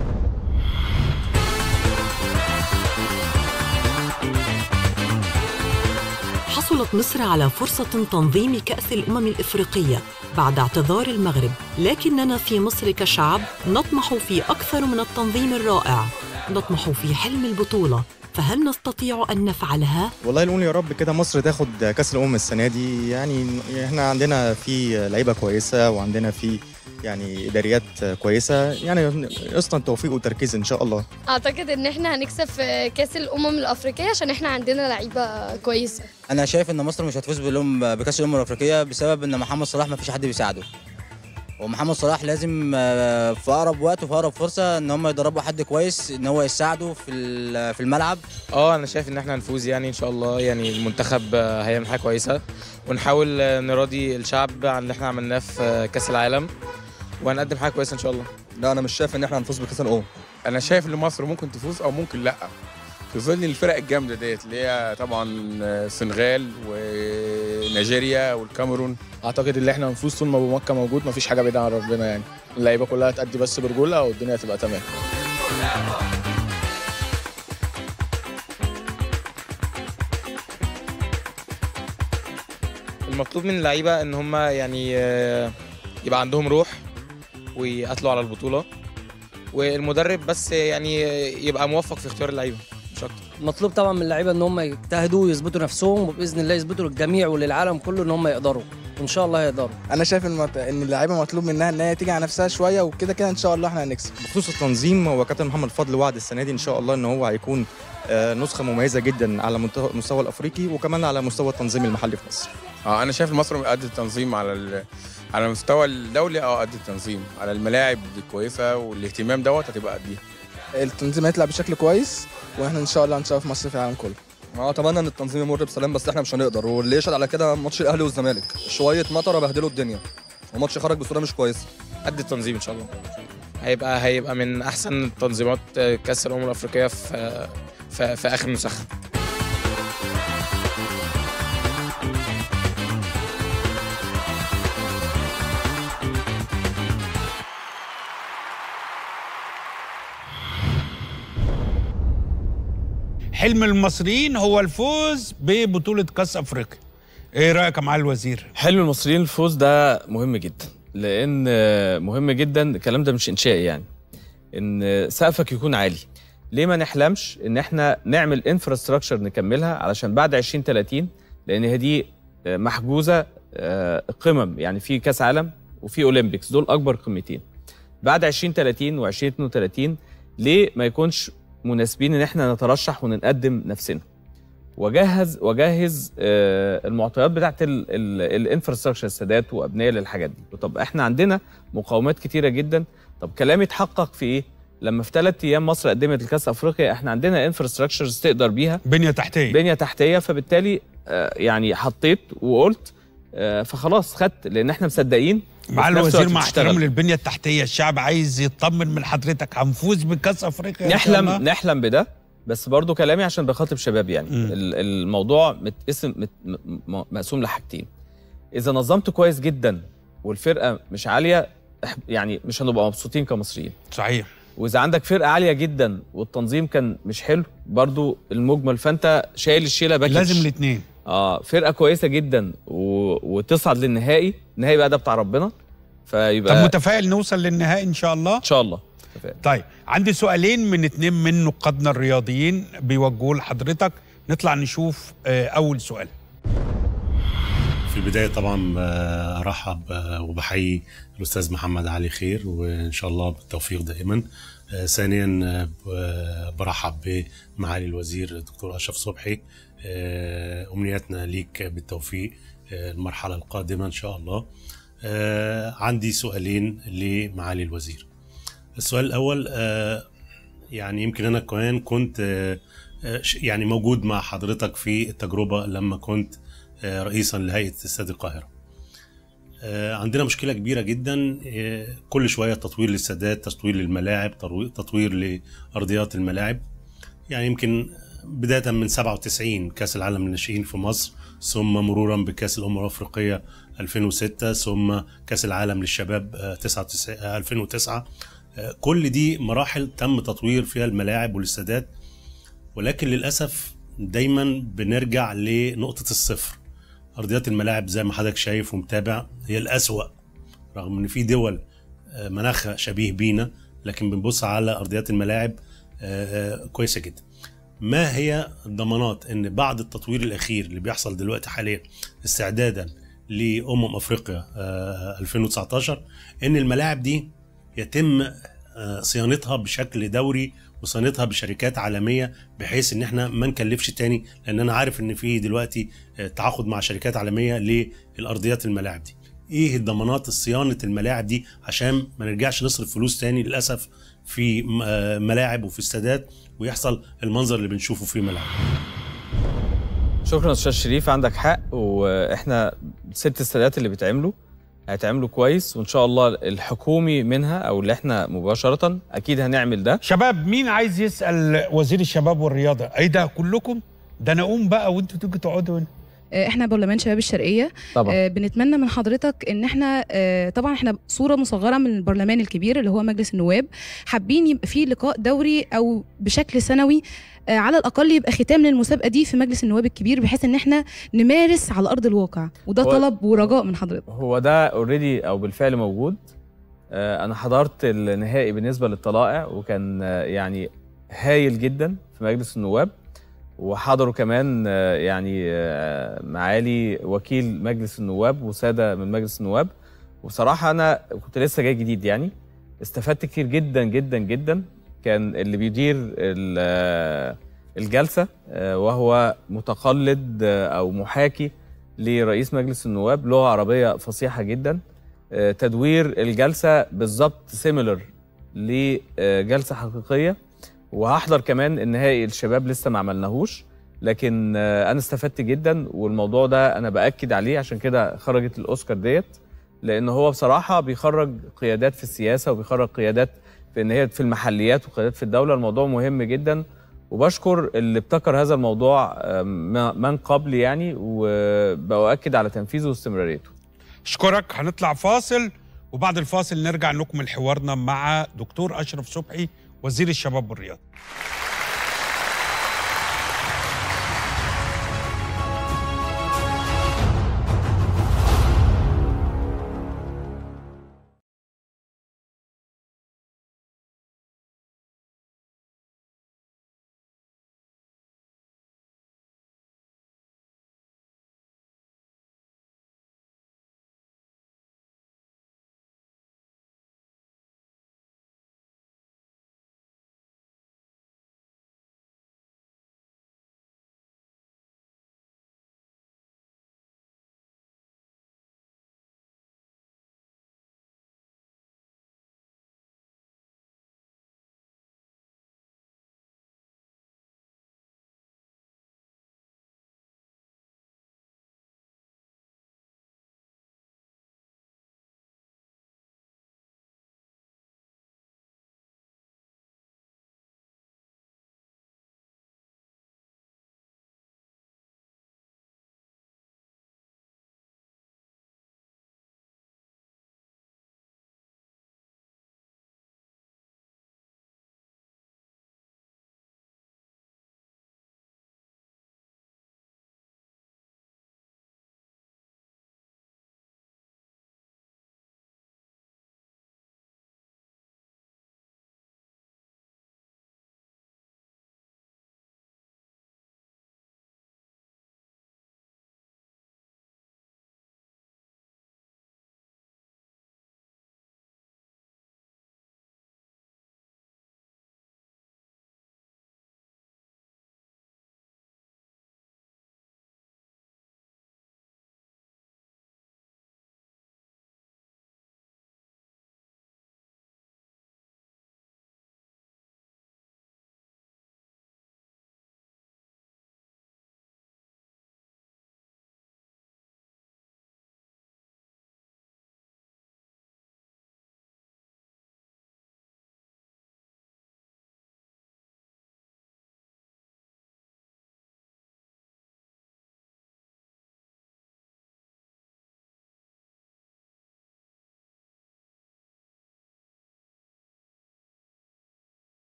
حصلت مصر على فرصة تنظيم كأس الأمم الإفريقية بعد اعتذار المغرب لكننا في مصر كشعب نطمح في أكثر من التنظيم الرائع نطمح في حلم البطولة فهل نستطيع أن نفعلها؟ والله نقول يا رب كده مصر تاخد كاس الامم السنه دي يعني احنا عندنا في لعيبه كويسه وعندنا في يعني اداريات كويسه يعني اصلا توفيق وتركيز ان شاء الله اعتقد ان احنا هنكسب في كاس الامم الافريقيه عشان احنا عندنا لعيبه كويسه انا شايف ان مصر مش هتفوز بالأم بكاس الامم الافريقيه بسبب ان محمد صلاح ما فيش حد بيساعده ومحمد صلاح لازم آه، في اقرب وقت وفي اقرب فرصه ان هم يدربوا حد كويس ان هو يساعده في ال- في الملعب اه انا شايف ان احنا هنفوز يعني ان شاء الله يعني المنتخب آه، هيعمل حاجه كويسه ونحاول آه، نراضي الشعب عن اللي احنا عملناه في آه، كاس العالم وهنقدم حاجه كويسه ان شاء الله لا انا مش شايف ان احنا هنفوز بكاس الامم انا شايف ان مصر ممكن تفوز او ممكن لا في ظل الفرق الجامده ديت اللي هي طبعا السنغال ونيجيريا والكاميرون اعتقد ان احنا هنفوز طول ما ابو مكه موجود مفيش حاجه بعيده عن ربنا يعني اللعيبه كلها تأدي بس برجوله والدنيا تبقى تمام المطلوب من اللعيبه ان هم يعني آه، يبقى عندهم روح ويقاتلوا على البطوله والمدرب بس يعني يبقى موفق في اختيار اللعيبه مش اكتر مطلوب طبعا من اللعيبه ان هم يجتهدوا ويثبتوا نفسهم وباذن الله يثبتوا للجميع وللعالم كله ان هم يقدروا وان شاء الله يقدروا انا شايف ان مط- ان اللعيبه مطلوب منها ان هي تيجي على نفسها شويه وكده كده ان شاء الله احنا هنكسب بخصوص التنظيم هو كابتن محمد فضل وعد السنه دي ان شاء الله ان هو هيكون آه، نسخه مميزه جدا على منت- المستوى الافريقي وكمان على مستوى التنظيم المحلي في مصر اه انا شايف مصر قد التنظيم على ال- على المستوى الدولي اه قد التنظيم على الملاعب الكويسه والاهتمام دوت هتبقى قديها التنظيم هيطلع بشكل كويس واحنا ان شاء الله هنشوف مصر في العالم كله اه اتمنى ان التنظيم يمر بسلام بس احنا مش هنقدر واللي يشهد على كده ماتش الاهلي والزمالك شويه مطره بهدلوا الدنيا وماتش خرج بصوره مش كويسه قد التنظيم ان شاء الله هيبقى هيبقى من احسن تنظيمات آه، كاس الامم الافريقيه في آه، في, في اخر نسخه حلم المصريين هو الفوز ببطوله كاس افريقيا ايه رايك يا معالي الوزير حلم المصريين الفوز ده مهم جدا لان آه، مهم جدا الكلام ده مش انشائي يعني ان سقفك يكون عالي ليه ما نحلمش ان احنا نعمل انفراستراكشر نكملها علشان بعد 2030 لان هي دي آه، محجوزه آه، قمم يعني في كاس عالم وفي اولمبيكس دول اكبر قمتين بعد 2030 و 2032 ليه ما يكونش مناسبين ان احنا نترشح ونقدم نفسنا وجهز وجهز آه، المعطيات بتاعت الانفراستراكشر السادات وابنيه للحاجات دي طب احنا عندنا مقاومات كتيره جدا طب كلامي اتحقق في ايه لما في ثلاث ايام مصر قدمت الكاس افريقيا احنا عندنا انفراستراكشرز تقدر بيها بنيه تحتيه بنيه تحتيه فبالتالي آه، يعني حطيت وقلت آه، فخلاص خدت لان احنا مصدقين مع وفي نفس الوزير الوقت مع بتشتغل. احترام للبنيه التحتيه الشعب عايز يطمن من حضرتك هنفوز بكاس افريقيا إن شاء نحلم الله. نحلم بده بس برضو كلامي عشان بخاطب شباب يعني ال- الموضوع متقسم مت م- م- مقسوم لحاجتين اذا نظمت كويس جدا والفرقه مش عاليه إح- يعني مش هنبقى مبسوطين كمصريين صحيح واذا عندك فرقه عاليه جدا والتنظيم كان مش حلو برضو المجمل فانت شايل الشيله باكج لازم الاثنين اه فرقه كويسه جدا و... وتصعد للنهائي النهائي بقى ده بتاع ربنا فيبقى طب متفائل نوصل للنهائي ان شاء الله ان شاء الله طيب عندي سؤالين من اتنين من نقادنا الرياضيين بيوجهوا لحضرتك نطلع نشوف آه، اول سؤال في البداية طبعا آه، أرحب آه، وبحيي الأستاذ محمد علي خير وإن شاء الله بالتوفيق دائما آه، ثانيا آه، ب- برحب بمعالي الوزير الدكتور أشرف صبحي آه، أمنياتنا ليك بالتوفيق آه، المرحلة القادمة إن شاء الله آه، عندي سؤالين لمعالي الوزير السؤال الأول آه، يعني يمكن أنا كمان كنت آه، آه، ش- يعني موجود مع حضرتك في التجربة لما كنت آه، رئيسا لهيئة استاد القاهرة آه، عندنا مشكلة كبيرة جدا آه، كل شوية تطوير للسادات تطوير للملاعب تروي- تطوير لأرضيات الملاعب يعني يمكن بداية من 97 كأس العالم للناشئين في مصر ثم مرورا بكأس الأمم الأفريقية 2006 ثم كأس العالم للشباب آه، 99 آه، 2009 آه، كل دي مراحل تم تطوير فيها الملاعب والاستادات ولكن للأسف دايما بنرجع لنقطة الصفر أرضيات الملاعب زي ما حضرتك شايف ومتابع هي الأسوأ رغم إن في دول آه، مناخها شبيه بينا لكن بنبص على أرضيات الملاعب آه، آه، كويسة جدا ما هي الضمانات ان بعد التطوير الاخير اللي بيحصل دلوقتي حاليا استعدادا لامم افريقيا آه، 2019 ان الملاعب دي يتم آه، صيانتها بشكل دوري وصيانتها بشركات عالميه بحيث ان احنا ما نكلفش تاني لان انا عارف ان في دلوقتي آه، تعاقد مع شركات عالميه للارضيات الملاعب دي ايه الضمانات صيانه الملاعب دي عشان ما نرجعش نصرف فلوس تاني للاسف في م- آه، ملاعب وفي استادات ويحصل المنظر اللي بنشوفه في ملاعب شكرا استاذ شريف عندك حق واحنا ست السادات اللي بيتعملوا هيتعملوا كويس وان شاء الله الحكومي منها او اللي احنا مباشره اكيد هنعمل ده شباب مين عايز يسال وزير الشباب والرياضه ايه ده كلكم ده انا اقوم بقى وانتوا تيجوا تقعدوا هنا آه، احنا برلمان شباب الشرقيه طبعا. آه، بنتمنى من حضرتك ان احنا آه، طبعا احنا صوره مصغره من البرلمان الكبير اللي هو مجلس النواب حابين يبقى فيه لقاء دوري او بشكل سنوي آه، على الاقل يبقى ختام للمسابقه دي في مجلس النواب الكبير بحيث ان احنا نمارس على ارض الواقع وده هو- طلب ورجاء من حضرتك هو ده اوريدي او بالفعل موجود آه، انا حضرت النهائي بالنسبه للطلائع وكان آه، يعني هايل جدا في مجلس النواب وحضروا كمان آه، يعني آه، معالي وكيل مجلس النواب وساده من مجلس النواب وبصراحه انا كنت لسه جاي جديد يعني استفدت كتير جدا جدا جدا كان اللي بيدير ال- آه، الجلسه آه، وهو متقلد آه، او محاكي لرئيس مجلس النواب لغه عربيه فصيحه جدا آه، تدوير الجلسه بالظبط سيميلر لجلسه حقيقيه وهحضر كمان النهائي الشباب لسه ما عملناهوش لكن آه، انا استفدت جدا والموضوع ده انا باكد عليه عشان كده خرجت الاوسكار ديت لان هو بصراحه بيخرج قيادات في السياسه وبيخرج قيادات في ان هي في المحليات وقيادات في الدوله الموضوع مهم جدا وبشكر اللي ابتكر هذا الموضوع آه، ما- من قبل يعني وبأؤكد على تنفيذه واستمراريته اشكرك هنطلع فاصل وبعد الفاصل نرجع نكمل حوارنا مع دكتور اشرف صبحي وزير الشباب والرياضه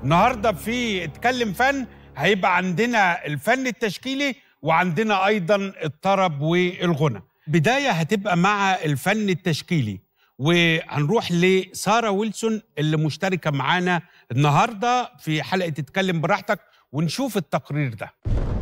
النهارده في اتكلم فن هيبقى عندنا الفن التشكيلي وعندنا ايضا الطرب والغنى بدايه هتبقى مع الفن التشكيلي وهنروح لساره ويلسون اللي مشتركه معانا النهارده في حلقه اتكلم براحتك ونشوف التقرير ده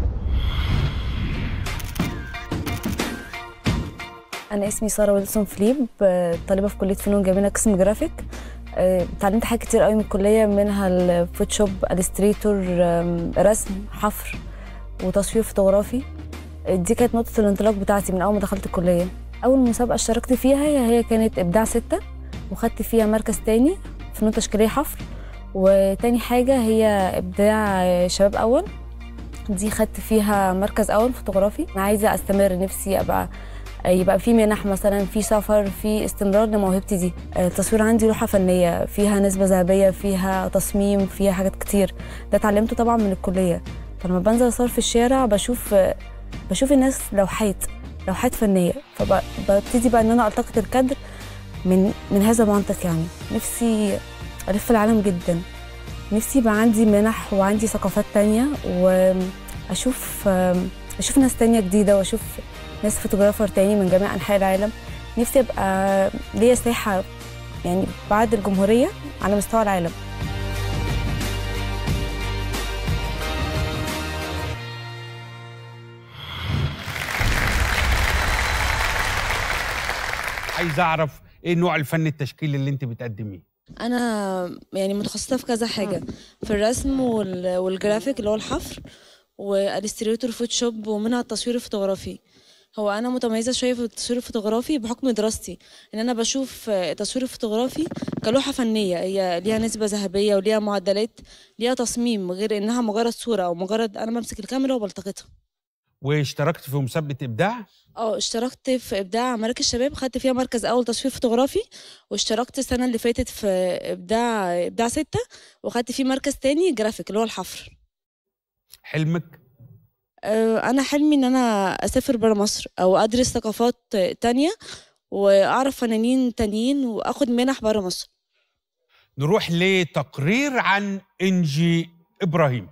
أنا اسمي سارة ويلسون فليب آه، طالبة في كلية فنون جميلة قسم جرافيك آه، اتعلمت حاجات كتير قوي من الكلية منها الفوتوشوب الستريتور آم، رسم حفر وتصوير فوتوغرافي آه، دي كانت نقطة الانطلاق بتاعتي من أول ما دخلت الكلية أول مسابقة اشتركت فيها هي هي كانت إبداع ستة وخدت فيها مركز تاني فنون تشكيلية حفر وتاني حاجة هي إبداع آه، شباب أول دي خدت فيها مركز أول فوتوغرافي أنا عايزة أستمر نفسي أبقى يبقى في منح مثلا في سفر في استمرار لموهبتي دي التصوير عندي لوحه فنيه فيها نسبه ذهبيه فيها تصميم فيها حاجات كتير ده اتعلمته طبعا من الكليه فلما بنزل اصور في الشارع بشوف بشوف الناس لوحات لوحات فنيه فببتدي بقى ان انا التقط الكادر من من هذا المنطق يعني نفسي الف العالم جدا نفسي يبقى عندي منح وعندي ثقافات تانية واشوف اشوف ناس تانية جديده واشوف ناس فوتوغرافر تاني من جميع انحاء العالم نفسي ابقى ليا ساحه يعني بعد الجمهوريه على مستوى العالم عايز اعرف ايه نوع الفن التشكيلي اللي انت بتقدميه انا يعني متخصصه في كذا حاجه في الرسم وال- والجرافيك اللي هو الحفر والستريتور فوتوشوب ومنها التصوير الفوتوغرافي هو انا متميزه شويه في التصوير الفوتوغرافي بحكم دراستي ان انا بشوف التصوير الفوتوغرافي كلوحه فنيه هي ليها نسبه ذهبيه وليها معدلات ليها تصميم غير انها مجرد صوره او مجرد انا بمسك الكاميرا وبلتقطها واشتركت في مسابقه ابداع اه اشتركت في ابداع مراكز الشباب خدت فيها مركز اول تصوير فوتوغرافي واشتركت السنه اللي فاتت في ابداع ابداع ستة وخدت فيه مركز تاني جرافيك اللي هو الحفر حلمك آه، انا حلمي ان انا اسافر برا مصر او ادرس ثقافات تانية واعرف فنانين تانيين واخد منح برا مصر نروح لتقرير عن انجي ابراهيم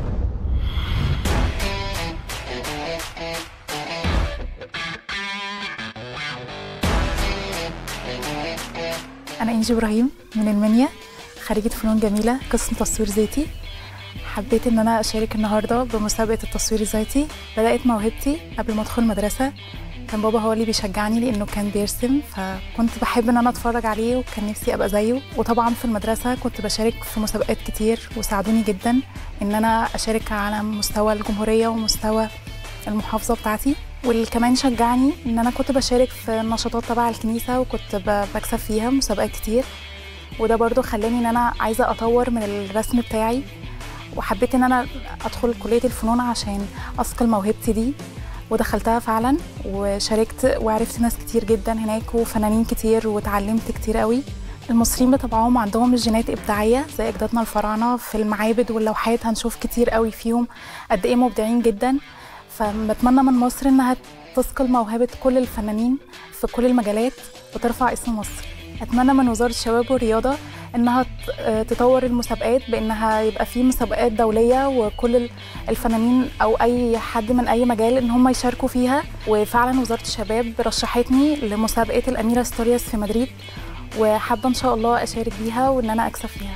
أنا إنجي إبراهيم من المنيا خريجة فنون جميلة قسم تصوير ذاتي حبيت إن أنا أشارك النهاردة بمسابقة التصوير الذاتي بدأت موهبتي قبل ما أدخل المدرسة كان بابا هو اللي بيشجعني لأنه كان بيرسم فكنت بحب إن أنا أتفرج عليه وكان نفسي أبقى زيه وطبعا في المدرسة كنت بشارك في مسابقات كتير وساعدوني جدا إن أنا أشارك على مستوى الجمهورية ومستوى المحافظة بتاعتي واللي كمان شجعني ان انا كنت بشارك في نشاطات تبع الكنيسه وكنت ب- بكسب فيها مسابقات كتير وده برضو خلاني ان انا عايزه اطور من الرسم بتاعي وحبيت ان انا ادخل كليه الفنون عشان اثقل موهبتي دي ودخلتها فعلا وشاركت وعرفت ناس كتير جدا هناك وفنانين كتير وتعلمت كتير قوي المصريين بطبعهم عندهم الجينات إبداعية زي أجدادنا الفراعنة في المعابد واللوحات هنشوف كتير قوي فيهم قد إيه مبدعين جدا فبتمنى من مصر إنها تثقل موهبة كل الفنانين في كل المجالات وترفع اسم مصر أتمنى من وزارة الشباب والرياضة إنها ت- آه، تطور المسابقات بإنها يبقى في مسابقات دولية وكل ال- الفنانين أو أي حد من أي مجال إن هم يشاركوا فيها وفعلا وزارة الشباب رشحتني لمسابقة الأميرة ستورياس في مدريد وحابة إن شاء الله أشارك بيها وإن أنا أكسب فيها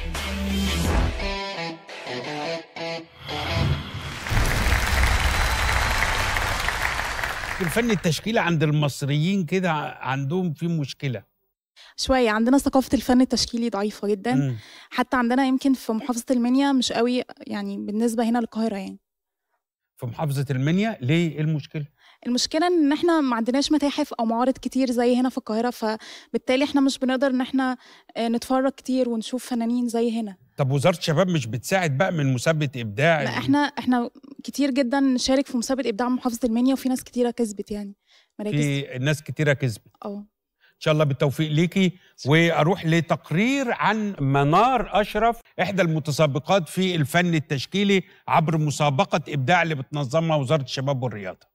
الفن التشكيلي عند المصريين كده عندهم في مشكله شوية عندنا ثقافة الفن التشكيلي ضعيفة جدا مم. حتى عندنا يمكن في محافظة المنيا مش قوي يعني بالنسبة هنا للقاهرة يعني في محافظه المنيا ليه ايه المشكله المشكلة ان احنا ما عندناش متاحف او معارض كتير زي هنا في القاهرة فبالتالي احنا مش بنقدر ان احنا آه، نتفرج كتير ونشوف فنانين زي هنا طب وزاره الشباب مش بتساعد بقى من مسابقه ابداع لا احنا احنا كتير جدا نشارك في مسابقة ابداع محافظة المنيا وفي ناس كتيرة كسبت يعني مراكز في ناس كتيره كسبت اه ان شاء الله بالتوفيق ليكي واروح لتقرير عن منار اشرف احدى المتسابقات في الفن التشكيلي عبر مسابقه ابداع اللي بتنظمها وزاره الشباب والرياضه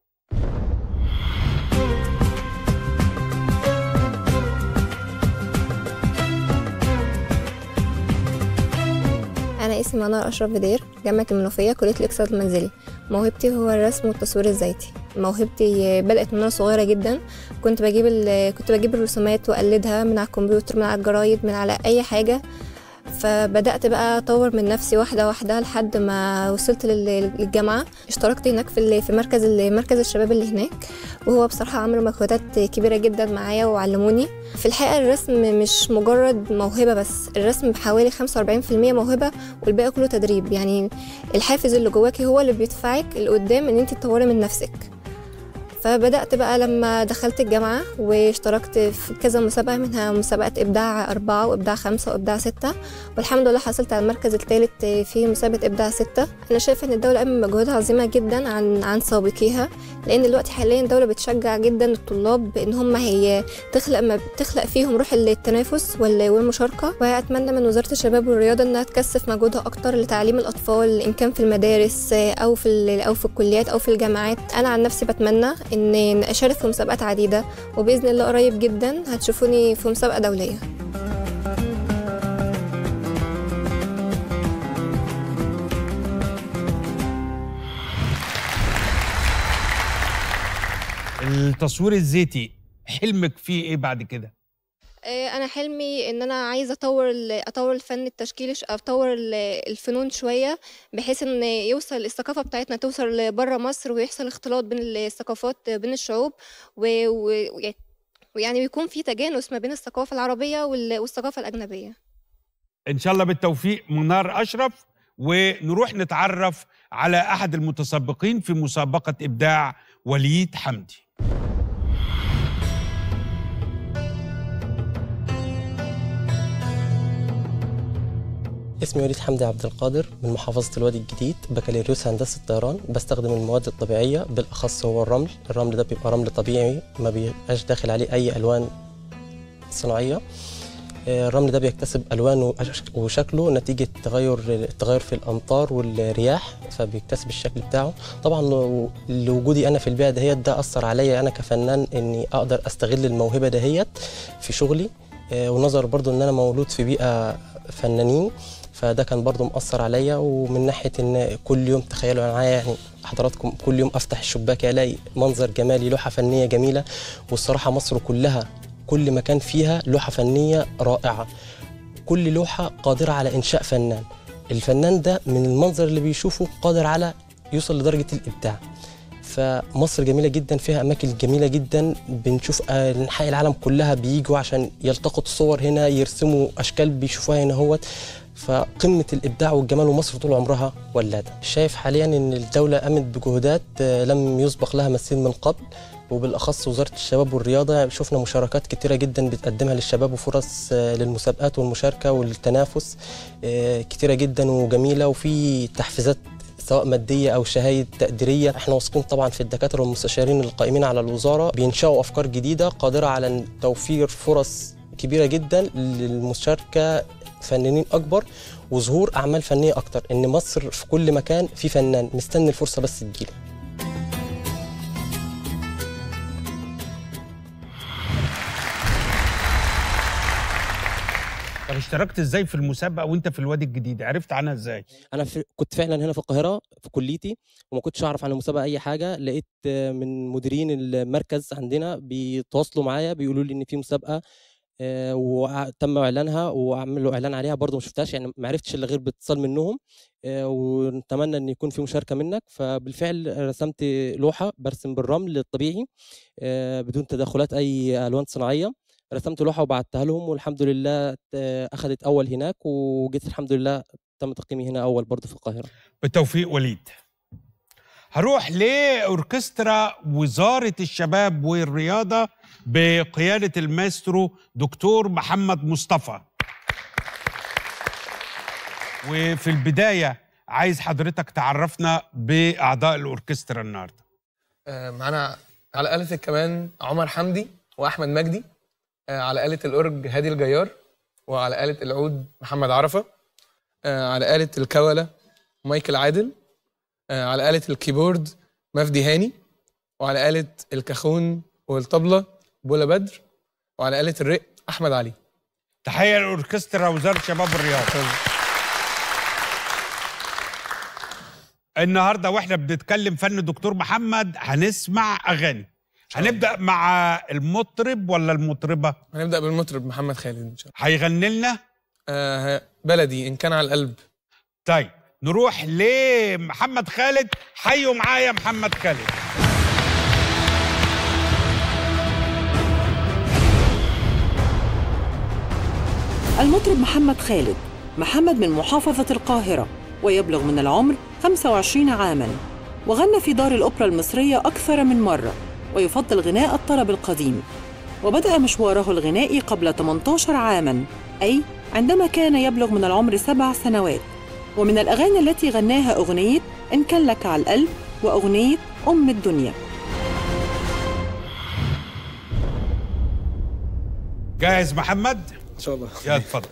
أنا اسمي منار أشرف بدير جامعة المنوفية كلية الإقتصاد المنزلي موهبتي هو الرسم والتصوير الزيتي موهبتي بدأت من وأنا صغيرة جدا كنت بجيب ال- كنت بجيب الرسومات وأقلدها من على الكمبيوتر من على الجرايد من على أي حاجة فبدأت بقى أطور من نفسي واحدة واحدة لحد ما وصلت لل- للجامعة اشتركت هناك في ال- في مركز ال- مركز الشباب اللي هناك وهو بصراحة عملوا مجهودات كبيرة جدا معايا وعلموني في الحقيقة الرسم مش مجرد موهبة بس الرسم بحوالي 45% موهبة والباقي كله تدريب يعني الحافز اللي جواكي هو اللي بيدفعك لقدام ان انت تطوري من نفسك فبدأت بقى لما دخلت الجامعة واشتركت في كذا مسابقة منها مسابقة إبداع أربعة وإبداع خمسة وإبداع ستة والحمد لله حصلت على المركز الثالث في مسابقة إبداع ستة أنا شايفة إن الدولة قامت بمجهودها عظيمة جدا عن عن سابقيها لأن دلوقتي حاليا الدولة بتشجع جدا الطلاب بإن هم هي تخلق ما بتخلق فيهم روح التنافس وال- والمشاركة وأتمنى من وزارة الشباب والرياضة إنها تكثف مجهودها أكتر لتعليم الأطفال إن كان في المدارس أو في ال- أو في الكليات أو في الجامعات أنا عن نفسي بتمنى إن إن أشارك في مسابقات عديدة وبإذن الله قريب جدا هتشوفوني في مسابقة دولية التصوير الزيتي حلمك فيه ايه بعد كده آه، انا حلمي ان انا عايزه اطور ال- اطور الفن التشكيلي ش- اطور ال- الفنون شويه بحيث ان يوصل الثقافه بتاعتنا توصل لبره مصر ويحصل اختلاط بين الثقافات بين الشعوب و- و- ويعني- ويعني بيكون في تجانس ما بين الثقافه العربيه وال- والثقافه الاجنبيه ان شاء الله بالتوفيق منار اشرف ونروح نتعرف على احد المتسابقين في مسابقه ابداع وليد حمدي اسمي وليد حمدي عبد القادر من محافظة الوادي الجديد بكالوريوس هندسة طيران بستخدم المواد الطبيعية بالأخص هو الرمل الرمل ده بيبقى رمل طبيعي ما بيبقاش داخل عليه أي ألوان صناعية آه، الرمل ده بيكتسب ألوانه وأش- وشكله نتيجة تغير التغير في الأمطار والرياح فبيكتسب الشكل بتاعه طبعا لو- لوجودي أنا في البيئة دهيت ده أثر عليا أنا كفنان إني أقدر أستغل الموهبة دهيت في شغلي آه، ونظر برضو إن أنا مولود في بيئة فنانين فده كان برضو مأثر عليا ومن ناحية إن كل يوم تخيلوا أنا معايا يعني حضراتكم كل يوم أفتح الشباك ألاقي منظر جمالي لوحة فنية جميلة والصراحة مصر كلها كل مكان فيها لوحة فنية رائعة كل لوحة قادرة على إنشاء فنان الفنان ده من المنظر اللي بيشوفه قادر على يوصل لدرجة الإبداع فمصر جميلة جدا فيها أماكن جميلة جدا بنشوف آه، أنحاء العالم كلها بيجوا عشان يلتقطوا صور هنا يرسموا أشكال بيشوفوها هنا هوت فقمة الإبداع والجمال ومصر طول عمرها ولادة شايف حاليا أن الدولة قامت بجهودات آه، لم يسبق لها مثيل من قبل وبالأخص وزارة الشباب والرياضة شفنا مشاركات كتيرة جدا بتقدمها للشباب وفرص آه، للمسابقات والمشاركة والتنافس آه، كتيرة جدا وجميلة وفي تحفيزات سواء مادية أو شهايد تقديرية احنا واثقين طبعا في الدكاترة والمستشارين القائمين على الوزارة بينشأوا أفكار جديدة قادرة على توفير فرص كبيرة جدا للمشاركة فنانين أكبر وظهور أعمال فنية أكتر إن مصر في كل مكان في فنان مستني الفرصة بس تجيله طب اشتركت ازاي في المسابقه وانت في الوادي الجديد عرفت عنها ازاي انا في كنت فعلا هنا في القاهره في كليتي وما كنتش اعرف عن المسابقه اي حاجه لقيت آه، من مديرين المركز عندنا بيتواصلوا معايا بيقولوا لي ان في مسابقه آه، وتم اعلانها وعملوا اعلان عليها برضه ما شفتهاش يعني ما عرفتش الا غير باتصال منهم آه، ونتمنى ان يكون في مشاركه منك فبالفعل رسمت لوحه برسم بالرمل الطبيعي آه، بدون تدخلات اي الوان صناعيه رسمت لوحه وبعتها لهم والحمد لله آه، اخذت اول هناك وجيت الحمد لله تم تقييمي هنا اول برضه في القاهره بالتوفيق وليد هروح لأوركسترا وزارة الشباب والرياضة بقيادة الماسترو دكتور محمد مصطفى وفي البداية عايز حضرتك تعرفنا بأعضاء الأوركسترا النهاردة آه، معانا على آلة الكمان عمر حمدي وأحمد مجدي آه، على آلة الأورج هادي الجيار وعلى آلة العود محمد عرفة آه، على آلة الكولة مايكل عادل آه، على آلة الكيبورد مفدي هاني وعلى آلة الكاخون والطبلة بولا بدر وعلى آلة الرق أحمد علي تحية للأوركسترا وزارة الشباب والرياضة النهارده واحنا بنتكلم فن دكتور محمد هنسمع اغاني هنبدا مع المطرب ولا المطربه هنبدا بالمطرب محمد خالد ان شاء الله هيغني لنا آه بلدي ان كان على القلب طيب نروح لمحمد خالد حيوا معايا محمد خالد المطرب محمد خالد محمد من محافظة القاهرة ويبلغ من العمر 25 عاماً وغنى في دار الأوبرا المصرية أكثر من مرة ويفضل غناء الطرب القديم وبدأ مشواره الغنائي قبل 18 عاماً أي عندما كان يبلغ من العمر سبع سنوات ومن الأغاني التي غناها أغنية إن كان لك على القلب وأغنية أم الدنيا جاهز محمد ان شاء الله يا اتفضل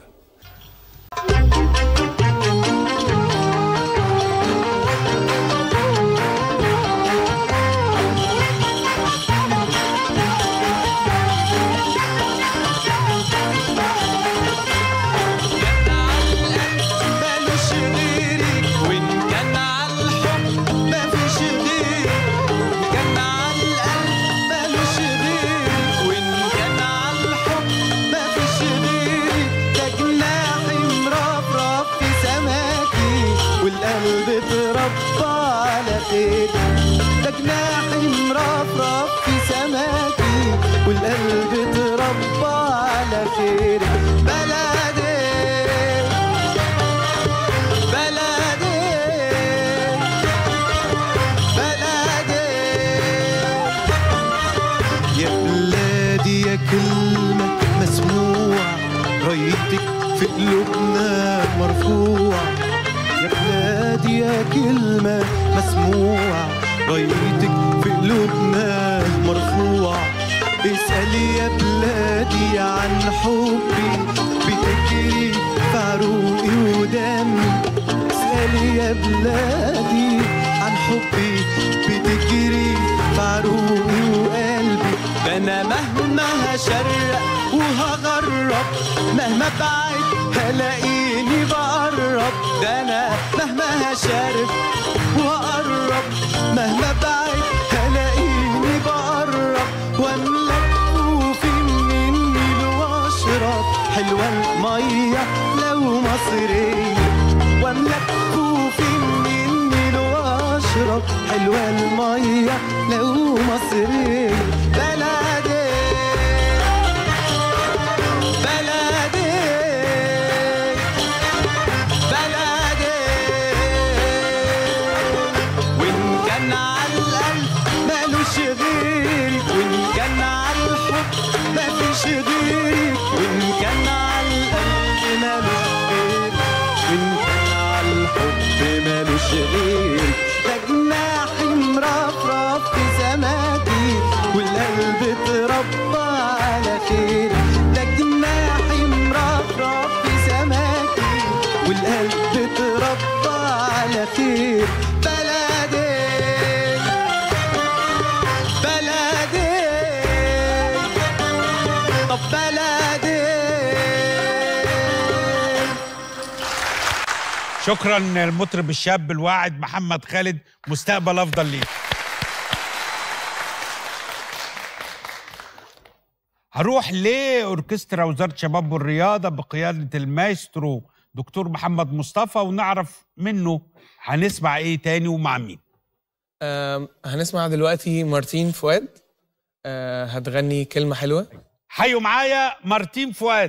مالوش غيرك وإن كان على الحب مفيش غيرك إن كان على القلب مالوش غيرك وإن كان على الحب مفيش غيرك ده جناحي مرفرف في سماكي والقلب اتربى على خيرك ده جناحي مرفرف في سماكي والقلب اتربى على خيرك بلدي بلدي بلدي يا بلادي يا كلمة مسموع رايتك في قلوبنا مرفوع يا بلادي يا كلمة مسموع رايتك في قلوبنا مرفوع اسألي يا بلادي عن حبي بتجري في عروقي ودمي اسألي يا بلادي عن حبي بتجري في عروقي وقلبي ده انا مهما هشرق وهغرب مهما بعد هلاقيني بقرب ده انا مهما هشرق وهقرب مهما بعد هلاقيني بقرب واملك كوفي من النيل واشرب حلوه الميه لو مصريه واملك كوفي من النيل واشرب حلوه الميه لو مصريه بلدي بلدي بلدي وان كان على القلب مالوش غيرك وان كان على الحب مفيش غيرك وان كان على القلب مالوش غيرك وان كان على الحب مالوش غيرك ده جناحي مرفرف في سماكي والقلب اتربى على خير ده جناحي مرفرف في سماكي والقلب اتربى على خير بلدي بلدي طب بلدي شكرا المطرب الشاب الواعد محمد خالد مستقبل افضل ليك هروح لاوركسترا وزاره الشباب والرياضه بقياده المايسترو دكتور محمد مصطفى ونعرف منه هنسمع ايه تاني ومع مين آم، هنسمع دلوقتي مارتين فؤاد آه، هتغني كلمة حلوة حيوا معايا مارتين فؤاد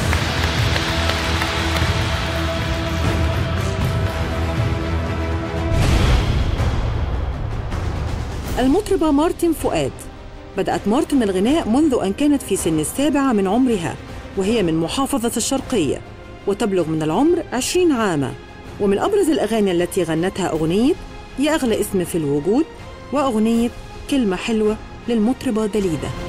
المطربة مارتن فؤاد بدأت مارتن الغناء منذ أن كانت في سن السابعة من عمرها وهي من محافظة الشرقية وتبلغ من العمر عشرين عاما ومن أبرز الأغاني التي غنتها أغنية يا أغلى اسم في الوجود وأغنية كلمة حلوة للمطربة دليدة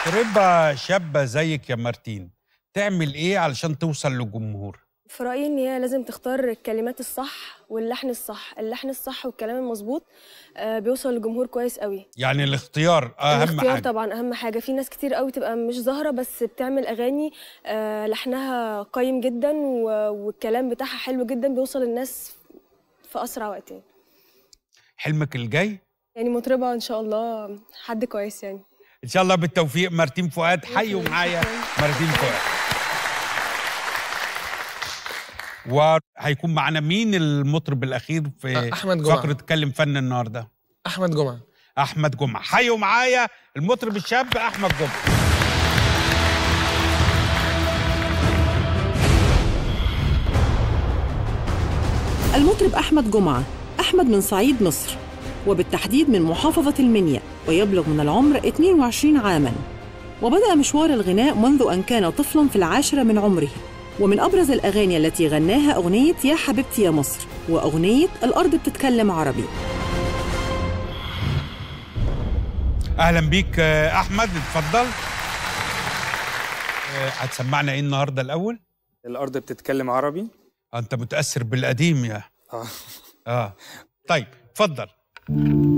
مطربة شابة زيك يا مارتين تعمل ايه علشان توصل للجمهور في رأيي إن هي لازم تختار الكلمات الصح واللحن الصح اللحن الصح والكلام المظبوط آه، بيوصل للجمهور كويس قوي يعني الاختيار اهم الاختيار حاجة طبعا أهم حاجة في ناس كتير قوي تبقى مش ظاهرة بس بتعمل أغاني آه، لحنها قيم جدا و- والكلام بتاعها حلو جدا بيوصل للناس في أسرع وقت يعني حلمك الجاي يعني مطربة إن شاء الله حد كويس يعني ان شاء الله بالتوفيق مارتين فؤاد حيوا معايا مارتين فؤاد وهيكون معنا مين المطرب الاخير في أحمد جمعة. فقره اتكلم فن النهارده احمد جمعه احمد جمعه حيوا معايا المطرب الشاب احمد جمعه المطرب أحمد جمعة أحمد من صعيد مصر وبالتحديد من محافظة المنيا ويبلغ من العمر 22 عاماً وبدأ مشوار الغناء منذ أن كان طفلاً في العاشرة من عمره ومن أبرز الأغاني التي غناها أغنية يا حبيبتي يا مصر وأغنية الأرض بتتكلم عربي اهلا بيك آه، احمد اتفضل آه، هتسمعنا ايه النهارده الاول الأرض بتتكلم عربي انت متاثر بالقديم يا اه اه طيب اتفضل